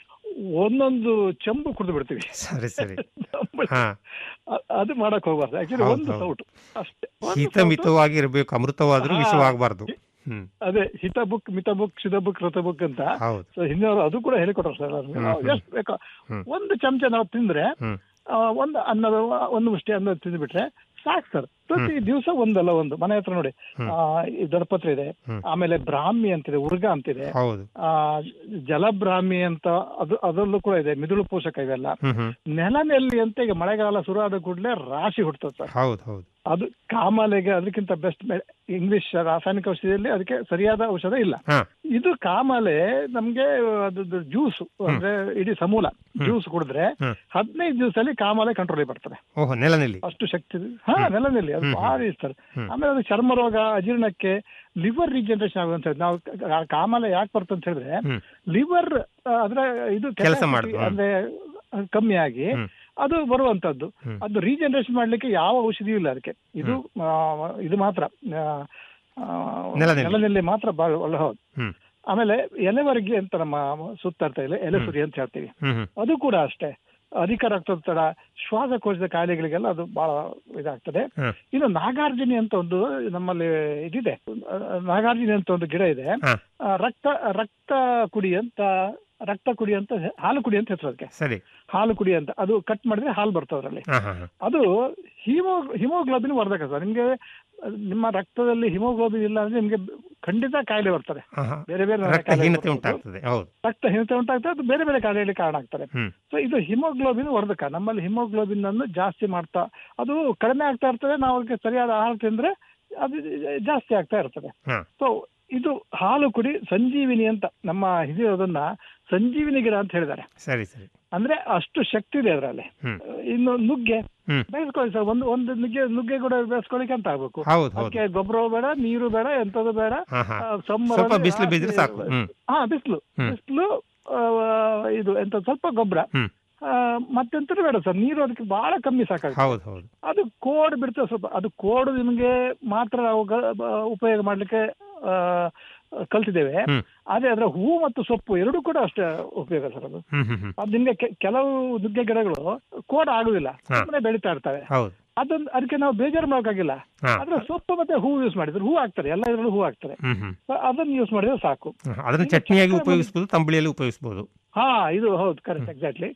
ಒಂದೊಂದು ಚೆಂಬು ಕುಡಿದು ಬಿಡ್ತೀವಿ ಸರಿ ಸರಿ ತಂಬಳಿ. ಹಾ ಅ- ಅದು ಮಾಡಕ್ ಹೋಗ್ಬಾರ್ದು ಆಕ್ಚುಲಿ ಹೌದು, ಒಂದು ಹೌದು. ಸೌಟು ಅಷ್ಟೇ ಒಂದು ಹಿತ ಸೌಟು. ಮಿತವಾಗಿರ್ಬೇಕು ಅಮೃತವಾದ್ರೂ ಹಾ. ವಿಷವಾಗಬಾರ್ದು ಹ್ಮ್ ಅದೇ ಹಿತ ಬುಕ್ ಮಿತ ಬುಕ್ ಶಿದ ಬುಕ್ ರಥ ಬುಕ್ ಅಂತ ಹೌದು ಸೊ ಹಿಂದಿನವರು ಅದು ಕೂಡ ಹೇಳಿಕೊಟ್ರು ಸರ್ ನಮ್ಗೆ. ನಾವು ಹ್ಮ್, ಹ್ಮ್. ಎಷ್ಟು ಬೇಕೋ ಹ್ಮ್. ಒಂದು ಚಮಚ ನಾವು ತಿಂದ್ರೆ ಹ್ಮ್ ಆ, ಒಂದು ಅನ್ನದ ಒಂದು ಮುಷ್ಟಿ ಅನ್ನ ತಿಂದ್ಬಿಟ್ರೆ ಸಾಕು ಸರ್ ಪ್ರತಿ ದಿವಸ ಒಂದಲ್ಲ ಒಂದು ಮನೆ ಹತ್ರ ನೋಡಿ ಹ್ಮ್. ಆ, ಈ ದಡಪತ್ರ ಇದೆ ಹ್ಮ್. ಆಮೇಲೆ ಬ್ರಾಹ್ಮಿ ಅಂತಿದೆ ಉರ್ಗ ಅಂತಿದೆ ಹೌದು ಆ ಜಲಬ್ರಾಹ್ಮಿ ಅಂತ ಅದು ಅದರಲ್ಲೂ ಕೂಡ ಇದೆ ಮಿದುಳು ಪೋಷಕ ಇವೆಲ್ಲ ಹ್ಮ್ ಹ್ಮ್ ನೆಲನೆಲ್ಲಿ ಅಂತ ಈಗ ಮಳೆಗಾಲ ಶುರು ಆದ ಕೂಡಲೇ ರಾಶಿ ಹುಟ್ಟುತ್ತೆ ಸರ್ ಹೌದು ಹೌದು ಅದು ಕಾಮಾಲೆಗೆ ಅದಕ್ಕಿಂತ ಬೆಸ್ಟ್ ಇಂಗ್ಲಿಷ್ ರಾಸಾಯನಿಕ ಔಷಧಿಯಲ್ಲಿ ಅದಕ್ಕೆ ಸರಿಯಾದ ಔಷಧ ಇಲ್ಲ ಹಾ ಇದು ಕಾಮಾಲೆ ನಮ್ಗೆ ಅದ್ರದ್ದು ಜ್ಯೂಸ್ ಅಂದ್ರೆ ಇಡೀ ಸಮೂಲ ಜ್ಯೂಸ್ ಕುಡಿದ್ರೆ ಹ್ಮ್. ಹದಿನೈದು ದಿವಸದಲ್ಲಿ ಕಾಮಾಲೆ ಕಂಟ್ರೋಲ್ ಬರ್ತದೆ ಓಹೋ ನೆಲನೆಲ್ಲಿ ಅಷ್ಟು ಶಕ್ತಿ ಇದೆ. ಹಾ ನೆಲದಲ್ಲಿ ಅದು ಹ್ಮ್. ಭಾರಿ ಇರ್ತಾರೆ ಹ್ಮ್. ಆಮೇಲೆ ಅದು ಚರ್ಮ ರೋಗ ಅಜೀರ್ಣಕ್ಕೆ ಲಿವರ್ ರೀಜನರೇಷನ್ ಆಗುವಂತ ನಾವು ಕ- ಕ- ಕಾಮಾಲೆ ಯಾಕೆ ಬರ್ತದೆ ಅಂತ ಹೇಳಿದ್ರೆ ಹ್ಮ್. ಲಿವರ್ ಅದ್ರ ಇದು ಕೆಲ್ಸ capacity ಮಾಡುದು, ಹ್ಮ್. ಅಂದ್ರೆ ಅಹ್, ಕಮ್ಮಿ ಆಗಿ ಹ್ಮ್. ಅದು ಬರುವಂತದ್ದು ಹ್ಮ್. ಅದು ರೀಜನರೇಷನ್ ಮಾಡ್ಲಿಕ್ಕೆ ಯಾವ ಔಷಧಿಯೂ ಇಲ್ಲ ಅದಕ್ಕೆ ಇದು ಆ, ಇದು ಮಾತ್ರ ಆ, ಆ, ನೆಲನೆಲ್ಲಿ. ನೆಲನೆಲ್ಲಿ ಮಾತ್ರ ಬಹಳ ಒಳ್ಳೆ ಹೌದು ಹ್ಮ್ ಆಮೇಲೆ ಎಲೆವರ್ಗಿ ಅಂತ ನಮ್ಮ ಸುತ್ತ ಇರ್ತಾ ಇಲ್ಲ ಎಲೆ ಸುರಿ ಅಂತ ಹೇಳ್ತೀವಿ ಹ್ಮ್ ಹ್ಮ್ ಅದು ಕೂಡ ಅಷ್ಟೇ ಅಧಿಕ ರಕ್ತದೊತ್ತಡ ಶ್ವಾಸಕೋಶದ ಕಾಯಿಲೆಗಳಿಗೆಲ್ಲ ಅದು ಬಹಳ ಇದಾಗ್ತದೆ ಹ್ಮ್. ಇನ್ನು ನಾಗಾರ್ಜುನಿ ಅಂತ ಒಂದು ನಮ್ಮಲ್ಲಿ ಇದಿದೆ ಆ, ನಾಗಾರ್ಜುನಿ ಅಂತ ಒಂದು ಗಿಡ ಇದೆ ಹಾ ಆ, ರಕ್ತ ರಕ್ತ ಕುಡಿ ಅಂತ ರಕ್ತ ಕುಡಿ ಅಂತ ಹೆ- ಹಾಲು ಕುಡಿ ಅಂತ ಹೆಸರು ಅದಕ್ಕೆ ಸರಿ ಹಾಲು ಕುಡಿ ಅಂತ ಅದು ಕಟ್ ಮಾಡಿದ್ರೆ ಹಾಲು ಬರ್ತದೆ ಅದರಲ್ಲಿ ಹಾ ಹಾ ಹಾ ಅದು ಹಿಮೋ ಹಿಮೋಗ್ಲೋಬಿನ್ ವರ್ಧಕ ಸರ್ ನಿಮ್ಗೆ ಅಹ್, ನಿಮ್ಮ ರಕ್ತದಲ್ಲಿ ಹಿಮೋಗ್ಲೋಬಿನ್ ಇಲ್ಲ ಅಂದ್ರೆ ನಿಮ್ಗೆ ಖಂಡಿತ ಕಾಯಿಲೆ ಬರ್ತದೆ ಹಾ, ಹಾ. ಬೇರೆ ಬೇರೆ ಕಾಯಿಲೆ ರಕ್ತಹೀನತೆ ಬರ್ಬೋದು. ಉಂಟಾಗ್ತದೆ ಹೌದು ರಕ್ತಹೀನತೆ ಉಂಟಾಗ್ತದೆ ಅದು ಬೇರೆ ಬೇರೆ ಕಾಯಿಲೆಗಳಿಗೆ ಕಾರಣ ಆಗ್ತದೆ ಹ್ಮ್ ಸೊ ಇದು ಹಿಮೋಗ್ಲೋಬಿನ್ ವರ್ಧಕ ನಮ್ಮಲ್ಲಿ ಹಿಮೋಗ್ಲೋಬಿನ್ ಅನ್ನು ಜಾಸ್ತಿ ಮಾಡ್ತಾ ಅದು ಕಡಿಮೆ ಆಗ್ತಾ ಇರ್ತದೆ ನಾವು ಅದಕ್ಕೆ ಸರಿಯಾದ ಆಹಾರ ತಿಂದ್ರೆ ಅದು ಜಾಸ್ತಿ ಆಗ್ತಾ ಇರ್ತದೆ ಹಾ ಸೊ ಇದು ಹಾಲು ಕುಡಿ ಸಂಜೀವಿನಿ ಅಂತ ನಮ್ಮ ಹಿರಿಯರದನ್ನ ಸಂಜೀವಿನಿ ಗಿಡ ಅಂತ ಹೇಳಿದ್ದಾರೆ ಸರಿ ಸರಿ ಅಂದ್ರೆ ಅಷ್ಟು ಶಕ್ತಿ ಇದೆ ಅದರಲ್ಲಿ ಹ್ಮ್ ಇನ್ನು ನುಗ್ಗೆ ಹ್ಮ್ ಬೇಯಿಸ್ಕೊಳ್ಳಿ ಸರ್ ಒಂದು ಒಂದು ನುಗ್ಗೆ ನುಗ್ಗೆ ಕೂಡ ಬೇಯಿಸ್ಕೊಳ್ಳಿಕ್ಕೆ ಅಂತ ಆಗ್ಬೇಕು ಹೌದು ಹೌದು ಅದಕ್ಕೆ ಗೊಬ್ಬರ ಬೇಡ ನೀರು ಬೇಡ ಎಂತದು ಬೇಡ ಹಾ ಹಾ ಆ, summer ಸ್ವಲ್ಪ ಅಲ್ಲಿ ಬಿಸಿಲು ಬಿದ್ರೆ ಹಾಕಿ- ಸಾಕು ಹ್ಮ್ ಹಾ ಬಿಸಿಲು ಹ್ಮ್. ಬಿಸಿಲು ಇದು ಎಂತ ಸ್ವಲ್ಪ ಗೊಬ್ಬರ ಹ್ಮ್ ಮತ್ತೆಂತೂ ಬೇಡ ಸರ್ ನೀರು ಅದಕ್ಕೆ ಬಹಳ ಕಮ್ಮಿ ಸಾಕಾಗುತ್ತೆ ಹೌದು ಹೌದು ಅದು ಕೋಡ್ ಬಿಡ್ತದೆ ಸ್ವಲ್ಪ ಅದು ಕೋಡು ನಿಮಗೆ ಮಾತ್ರ ನಾವು ಗ- ಬ- ಉಪಯೋಗ ಮಾಡ್ಲಿಕ್ಕೆ ಆ, ಕಲ್ತಿದ್ದೇವೆ ಹ್ಮ್ ಆದ್ರೆ ಅದರ ಹೂ ಮತ್ತು ಸೊಪ್ಪು ಎರಡೂ ಕೂಡ ಅಷ್ಟೇ ಉಪಯೋಗ ಸರ್ ಅದು ಹ್ಮ್ ಹ್ಮ್ ಹ್ಮ್ ಅದು ನಿಮ್ಗೆ ಕೆ- ಕೆಲವು ನುಗ್ಗೆ ಗಿಡಗಳು ಕೋಡ್ ಆಗುದಿಲ್ಲ ಹಾ. ಸುಮ್ಮನೆ ಬೆಳೀತಾ ಇರ್ತವೆ ಹೌದು ಅದನ್ನ ಅದಕ್ಕೆ ನಾವು ಬೇಜಾರು ಮಾಡೋಕ್ಕಾಗಿಲ್ಲ ಹಾ. ಆದ್ರೆ ಸೊಪ್ಪು ಮತ್ತೆ ಹೂ ಯೂಸ್ ಮಾಡಿದ್ರೆ ಹೂ ಹಾಕ್ತಾರೆ ಎಲ್ಲ ಇದ್ರಲ್ಲೂ ಹೂ ಹಾಕ್ತಾರೆ ಹ್ಮ್ ಹ್ಮ್ So ಅದನ್ನ ಯೂಸ್ ಮಾಡಿದ್ರೆ ಸಾಕು ಹ್ಮ್. ಅದನ್ನ ಚಟ್ನಿಯಾಗಿ ಉಪಯೋಗಿಸ್ಬೋದು ತಂಬಳಿಯಲ್ಲಿ ಉಪಯೋಗಿಸ್ಬೋದು ಹಾ ಇದು ಹೌದು ಕರೆಕ್ಟ್ ಎಕ್ಸಾಕ್ಟ್ಲಿ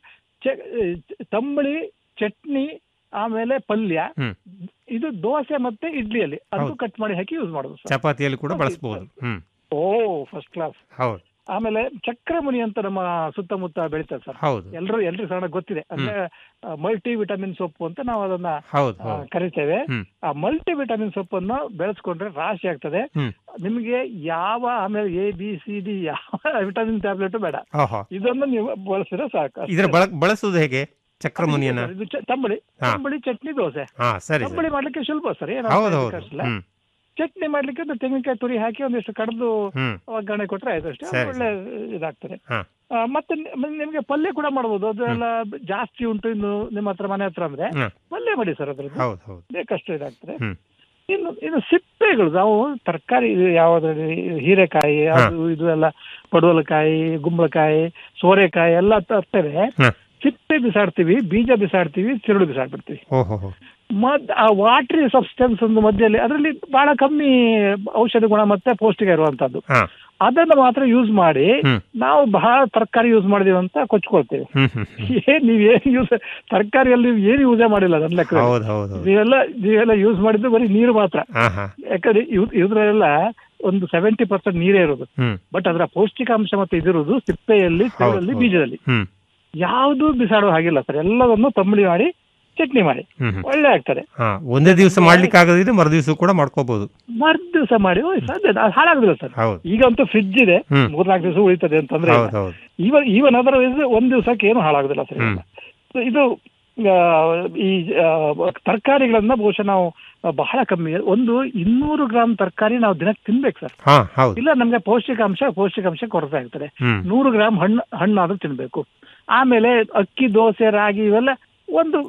ತಂಬಳಿ ಚಟ್ನಿ ಆಮೇಲೆ ಪಲ್ಯ ಹ್ಮ್ ಇದು ದೋಸೆ ಮತ್ತೆ ಇಡ್ಲಿಯಲ್ಲಿ ಅದು ಹೌದು. ಕಟ್ ಮಾಡಿ ಹಾಕಿ ಯೂಸ್ ಮಾಡೋದು ಸರ್ ಚಪಾತಿಯಲ್ಲಿ ಕೂಡ ಬಳಸ್ಬೋದು ಹ್ಮ್ ಓ ಫಸ್ಟ್ ಕ್ಲಾಸ್ ಹೌದು ಆಮೇಲೆ ಚಕ್ರಮುನಿ ಅಂತ ನಮ್ಮ ಸುತ್ತಮುತ್ತ ಬೆಳಿತಾರೆ ಸರ್ ಹೌದು ಎಲ್ಲರೂ ಎಲ್ರಿಗೂ ಸಹ ಗೊತ್ತಿದೆ ಅಂದ್ರೆ ಮಲ್ಟಿ ವಿಟಮಿನ್ ಸೊಪ್ಪು ಅಂತ ನಾವು ಅದನ್ನ ಹೌದು ಆ, ಹೌದು ಕರಿತೇವೆ ಹ್ಮ್ ಆ ಮಲ್ಟಿ ವಿಟಮಿನ್ ಸೊಪ್ಪನ್ನು ಬೆಳೆಸ್ಕೊಂಡ್ರೆ ರಾಶಿ ಆಗ್ತದೆ ಹ್ಮ್ ನಿಮಗೆ ಯಾವ ಆಮೇಲೆ ಎ ಬಿ ಸಿ ಡಿ ಯಾವ ವಿಟಮಿನ್ ಟ್ಯಾಬ್ಲೆಟ್ ಬೇಡ ಓಹೋ ಇದನ್ನು ನೀವು ಬಳಸಿದ್ರೆ ಸಾಕು ಅಷ್ಟೇ. ಇದರ ಬಳ ಬಳಸೋದು ಹೇಗೆ ಚಕ್ರಮುನಿಯನ್ನ ಇದು ಚ- ತಂಬಳಿ ಹಾ. ತಂಬಳಿ ಚಟ್ನಿ ದೋಸೆ ಹಾ ಸರಿ ಸರಿ ತಂಬಳಿ ಮಾಡ್ಲಿಕ್ಕೆ ಸುಲಭ ಸರ್ ಏನು ಹೌದು ಹೌದು ಹ್ಮ್ ಚಟ್ನಿ ಮಾಡ್ಲಿಕ್ಕೆ ಒಂದು ತೆಂಗಿನಕಾಯಿ ತುರಿ ಹಾಕಿ ಒಂದಿಷ್ಟು ಕಡ್ದು ಹ್ಮ್ ಒಗ್ಗರಣೆ ಕೊಟ್ರೆ ಆಯ್ತು ಅಷ್ಟೇ ಸರಿ, ಒಳ್ಳೆ ಇದಾಗ್ತದೆ ಹಾ ಆ, ಮತ್ತೆ ನಿ- ಮ- ನಿಮ್ಗೆ ಪಲ್ಯ ಕೂಡ ಮಾಡ್ಬೋದು ಅದೆಲ್ಲ ಜಾಸ್ತಿ ಉಂಟು ಇನ್ನು ನಿಮ್ಮ ಹತ್ರ ಮನೆ ಹತ್ರ ಅಂದ್ರೆ ಹ್ಮ್ ಪಲ್ಯ ಮಾಡಿ ಸರ್ ಅದ್ರದ್ದು ಹೌದು ಹೌದು ಬೇಕಷ್ಟು ಇದಾಗ್ತದೆ ಹ್ಮ್ ಇನ್ನು ಇನ್ನು ಸಿಪ್ಪೆಗಳು ನಾವು ತರಕಾರಿ ಯಾವ್ದ್ರಲ್ಲಿ ಹೀರೆಕಾಯಿ ಅದು ಇದು ಎಲ್ಲ ಪಡವಲಕಾಯಿ ಗುಂಬಳಕಾಯಿ ಸೋರೆಕಾಯಿ ಎಲ್ಲ ತರ್ತೇವೆ ಹ್ಮ್ ಸಿಪ್ಪೆ ಬಿಸಾಡ್ತೀವಿ ಬೀಜ ಬಿಸಾಡ್ತೀವಿ ತಿರುಳು ಬಿಸಾಡ್ಬಿಡ್ತೀವಿ ಓಹೋ ಹೋ ಮದ್ ಆ ವಾಟ್ರಿ ಸಬ್ಸ್ಟೆನ್ಸ್ ಒಂದು ಮಧ್ಯದಲ್ಲಿ ಅದರಲ್ಲಿ ಬಹಳ ಕಮ್ಮಿ ಔಷಧಿ ಗುಣ ಮತ್ತೆ ಪೌಷ್ಟಿಕ ಇರುವಂತದ್ದು ಹಾ ಅದನ್ನ ಮಾತ್ರ ಯೂಸ್ ಮಾಡಿ ಹ್ಮ್ ನಾವು ಬಹಳ ತರಕಾರಿ ಯೂಸ್ ಮಾಡಿದೀವಿ ಅಂತ ಕೊಚ್ಕೊಳ್ತೇವೆ ಹ್ಮ್ ಹ್ಮ್ ಹ್ಮ್. ಏನ್ ನೀವ್ ಏನ್ ಯೂಸ್ ತರಕಾರಿಯಲ್ಲಿ ನೀವು ಏನು ಯೂಸೇ ಮಾಡಿಲ್ಲ ನನ್ನ ಲೆಕ್ಕ ಹೌದು ಹೌದು ಹೌದು ನೀವೆಲ್ಲ ನೀವೆಲ್ಲ ಯೂಸ್ ಮಾಡಿದ್ದು ಬರೀ ನೀರು ಮಾತ್ರ ಹಾ ಹಾ ಯಾಕಂದ್ರೆ ಇವ್- ಇದ್ರಲ್ಲೆಲ್ಲ ಒಂದು ಸೆವೆಂಟಿ ಪರ್ಸೆಂಟ್ ನೀರೇ ಇರೋದು ಹ್ಮ್ ಬಟ್ ಅದರ ಪೌಷ್ಟಿಕಾಂಶ ಮತ್ತೆ ಇದಿರೋದು ಸಿಪ್ಪೆಯಲ್ಲಿ ತೆವರಲ್ಲಿ ಹೌದು. ಬೀಜದಲ್ಲಿ ಹ್ಮ್ ಯಾವುದು ಬಿಸಾಡೋ ಹಾಗಿಲ್ಲ ಸರ್ ಎಲ್ಲವನ್ನು ತಂಬಳಿ ಮಾಡಿ ಚಟ್ನಿ ಮಾಡಿ ಹ್ಮ್ ಹ್ಮ್. ಒಳ್ಳೆ ಆಗ್ತದೆ ಹಾ ಒಂದೇ ದಿವಸ ಮಾಡ್ಲಿಕ್ಕೆ ಆಗದಿದ್ರೆ ಮರು ದಿವಸ ಕೂಡ ಮಾಡ್ಕೋಬಹುದು ಮರು ದಿವಸ ಮಾಡಿ ಓ ಸಾಧ್ಯ ಅದು ಹಾಳಾಗುದಿಲ್ಲ ಸರ್ ಹೌದು ಈಗಂತೂ ಫ್ರಿಡ್ಜ್ ಇದೆ ಹ್ಮ್. ಮೂರ್ನಾಲ್ಕು ದಿವಸ ಉಳಿತದೆ ಅಂತಂದ್ರೆ ಹೌದು ಹೌದು ಈವನ್ ಈವನ್ ಅದರ ಒಂದ್ ದಿವಸಕ್ಕೆ ಏನು ಹಾಳಾಗುದಿಲ್ಲ ಸರ್ ಹ್ಮ್. So ಇದು ಆ, ಈ ಆ, ತರಕಾರಿಗಳನ್ನ ಬಹುಶಃ ನಾವು ಬಹಳ ಕಮ್ಮಿ ಒಂದು ಇನ್ನೂರು ಗ್ರಾಮ್ ತರಕಾರಿ ನಾವು ದಿನಕ್ಕೆ ತಿನ್ಬೇಕು ಸರ್ ಹಾ ಹೌದು ಇಲ್ಲ ನಮ್ಗೆ ಪೌಷ್ಟಿಕಾಂಶ ಪೌಷ್ಟಿಕಾಂಶ ಕೊರತೆ ಆಗ್ತದೆ ಹ್ಮ್ ನೂರು ಗ್ರಾಮ್ ಹಣ್ಣು ಹಣ್ಣಾದ್ರೂ ತಿನ್ಬೇಕು ಆಮೇಲೆ ಅಕ್ಕಿ ದೋಸೆ ರಾಗಿ ಇವೆಲ್ಲ ಒಂದು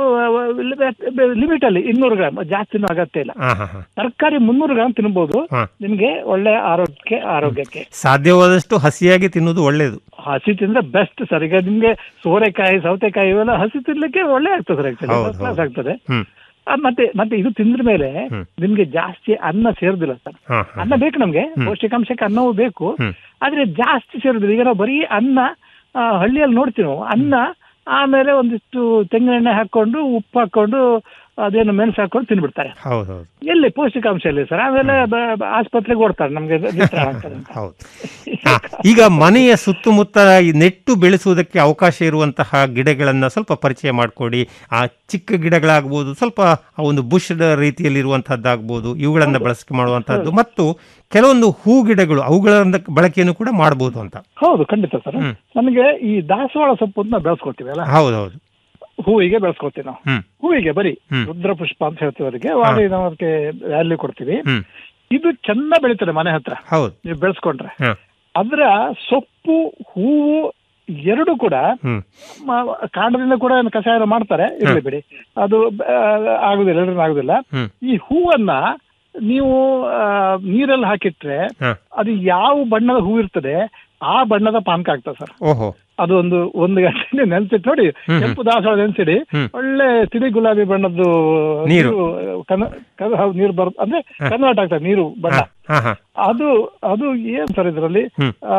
ಲಿಮಿಟ್ ಅಲ್ಲಿ ಇನ್ನೂರು ಗ್ರಾಮ್ ಜಾಸ್ತಿನೂ ಅಗತ್ಯ ಇಲ್ಲ ಹಾ ಹಾ ಹಾ ತರಕಾರಿ ಮುನ್ನೂರು ಗ್ರಾಮ್ ತಿನ್ಬೋದು ಹಾ ನಿಮ್ಗೆ ಒಳ್ಳೆ ಆರೋಗ್ಯಕ್ಕೆ ಆರೋಗ್ಯಕ್ಕೆ ಸಾಧ್ಯವಾದಷ್ಟು ಹಸಿಯಾಗಿ ತಿನ್ನುವುದು ಒಳ್ಳೆಯದು ಹಸಿ ತಿಂದ್ರೆ ಬೆಸ್ಟ್ ಸರ್ ಈಗ ನಿಮ್ಗೆ ಸೋರೆಕಾಯಿ ಸೌತೆಕಾಯಿ ಇವೆಲ್ಲ ಹಸಿ ತಿನ್ಲಿಕ್ಕೆ ಒಳ್ಳೆ ಆಗ್ತದೆ ಸರ್ ಹೌದು, ಆಕ್ಚುಲಿ ಹೌದು. ಆಗ್ತದೆ ಹ್ಮ್ ಆ, ಮತ್ತೆ ಮತ್ತೆ ಇದು ತಿಂದ್ರ ಮೇಲೆ ಹ್ಮ್. ನಿಮ್ಗೆ ಜಾಸ್ತಿ ಅನ್ನ ಸೇರುದಿಲ್ಲ ಸರ್ ಹಾ ಹಾ ಅನ್ನ ಬೇಕು ನಮ್ಗೆ ಪೌಷ್ಟಿಕಾಂಶಕ್ಕೆ ಅನ್ನವೂ ಬೇಕು ಹ್ಮ್. ಆದ್ರೆ ಜಾಸ್ತಿ ಸೇರುದಿಲ್ಲ ಈಗ ನಾವು ಬರೀ ಅನ್ನ ಆ, ಹಳ್ಳಿಯಲ್ಲಿ ನೋಡ್ತೀವಿ ನಾವು ಅನ್ನ ಆಮೇಲೆ ಒಂದಿಷ್ಟು ತೆಂಗಿನೆಣ್ಣೆ ಹಾಕೊಂಡು ಉಪ್ಪು ಹಾಕೊಂಡು ಅದೇನು ಮೆಣಸು ಹಾಕೊಂಡು ತಿನ್ಬಿಡ್ತಾರೆ ಹೌದು ಹೌದು ಎಲ್ಲಿ ಪೌಷ್ಟಿಕಾಂಶ ಎಲ್ಲಿ ಸರ್ ಆಮೇಲೆ ಬ- ಬ- ಆಸ್ಪತ್ರೆಗೆ ಓಡ್ತಾರೆ ನಮ್ಗೆ ನಿತ್ರಾಣ ಆಗ್ತದೆ ಅಂತ ಹೌದು ಹಾ, ಈಗ ಮನೆಯ ಸುತ್ತಮುತ್ತ ಈ ನೆಟ್ಟು ಬೆಳೆಸುವುದಕ್ಕೆ ಅವಕಾಶ ಇರುವಂತಹ ಗಿಡಗಳನ್ನ ಸ್ವಲ್ಪ ಪರಿಚಯ ಮಾಡಿಕೊಡಿ ಆ ಚಿಕ್ಕ ಗಿಡಗಳಾಗ್ಬೋದು ಸ್ವಲ್ಪ ಆ ಒಂದು ಬುಷ್ ರೀತಿಯಲ್ಲಿರುವಂತಹದ್ದಾಗ್ಬೋದು ಇವುಗಳನ್ನ ಬಳಕೆ ಮಾಡುವಂತಹದ್ದು ಮತ್ತು ಕೆಲವೊಂದು ಹೂ ಗಿಡಗಳು ಅವುಗಳ ಬಳಕೆಯನ್ನು ಕೂಡ ಮಾಡಬಹುದು ಅಂತ ಹೌದು ಖಂಡಿತ ಸರ್ ಹ್ಮ್. ನಮಗೆ ಈ ದಾಸವಾಳ ಸೊಪ್ಪನ್ನ ಬೆಳೆಸ್ಕೊತೀವಿ ಅಲ್ಲ ಹೌದು ಹೌದು ಹೂವಿಗೆ ಬೆಳೆಸ್ಕೊತೀವಿ ನಾವು ಹ್ಮ್ ಹೂವಿಗೆ ಬರೀ ಹ್ಮ್. ರುದ್ರ ಪುಷ್ಪ ಅಂತ ಹೇಳ್ತೀವಿ ಅದಕ್ಕೆ ವಾಡಿ ನಾವು ಅದಕ್ಕೆ ವ್ಯಾಲ್ಯೂ ಕೊಡ್ತೀವಿ ಹ್ಮ್ ಇದು ಚೆಂದ ಬೆಳೀತದೆ ಮನೆ ಹತ್ರ ಹೌದು ನೀವು ಬೆಳೆಸ್ಕೊಂಡ್ರೆ ಹಾ ಅದರ ಸೊಪ್ಪು ಹೂವು ಎರಡು ಕೂಡ ಹ್ಮ್ ಮ- ಕಾಂಡದಿಂದ ಕೂಡ ಏನು ಕಷಾಯ ಮಾಡ್ತಾರೆ ಇರ್ಲಿ ಬಿಡಿ ಅದು ಆ, ಆಗುದಿಲ್ಲ ಎಲ್ಲರಿಗೂ ಆಗುದಿಲ್ಲ ಹ್ಮ್ ಈ ಹೂವನ್ನ ನೀವು ಆ, ನೀರಲ್ಲಿ ಹಾಕಿಟ್ರೆ ಹಾ ಅದು ಯಾವ ಬಣ್ಣದ ಹೂ ಇರ್ತದೆ ಆ ಬಣ್ಣದ ಪಾನಕ ಆಗ್ತದೆ ಸರ್ ಓಹೋ ಅದು ಒಂದು ಒಂದು ಗಂಟೆ ನೆನ್ಸಿಟ್ಟು ನೋಡಿ ಹ್ಮ್. ಕೆಂಪು ದಾಸವಾಳ ನೆನ್ಸಿಡಿ ಹ್ಮ್. ಒಳ್ಳೆ ತಿಳಿ ಗುಲಾಬಿ ಬಣ್ಣದ್ದು ನೀರು. ಕನ- ಕನ- ಹೌದು, ನೀರು ಬರ್ ಅಂದ್ರೆ ಕನ್ವರ್ಟ್ ಆಗ್ತದೆ ನೀರು ಬಣ್ಣ ಹಾ ಹಾ ಹಾ ಅದು ಅದು ಏನ್ ಸರ್ ಇದರಲ್ಲಿ ಹ್ಮ್. ಆ,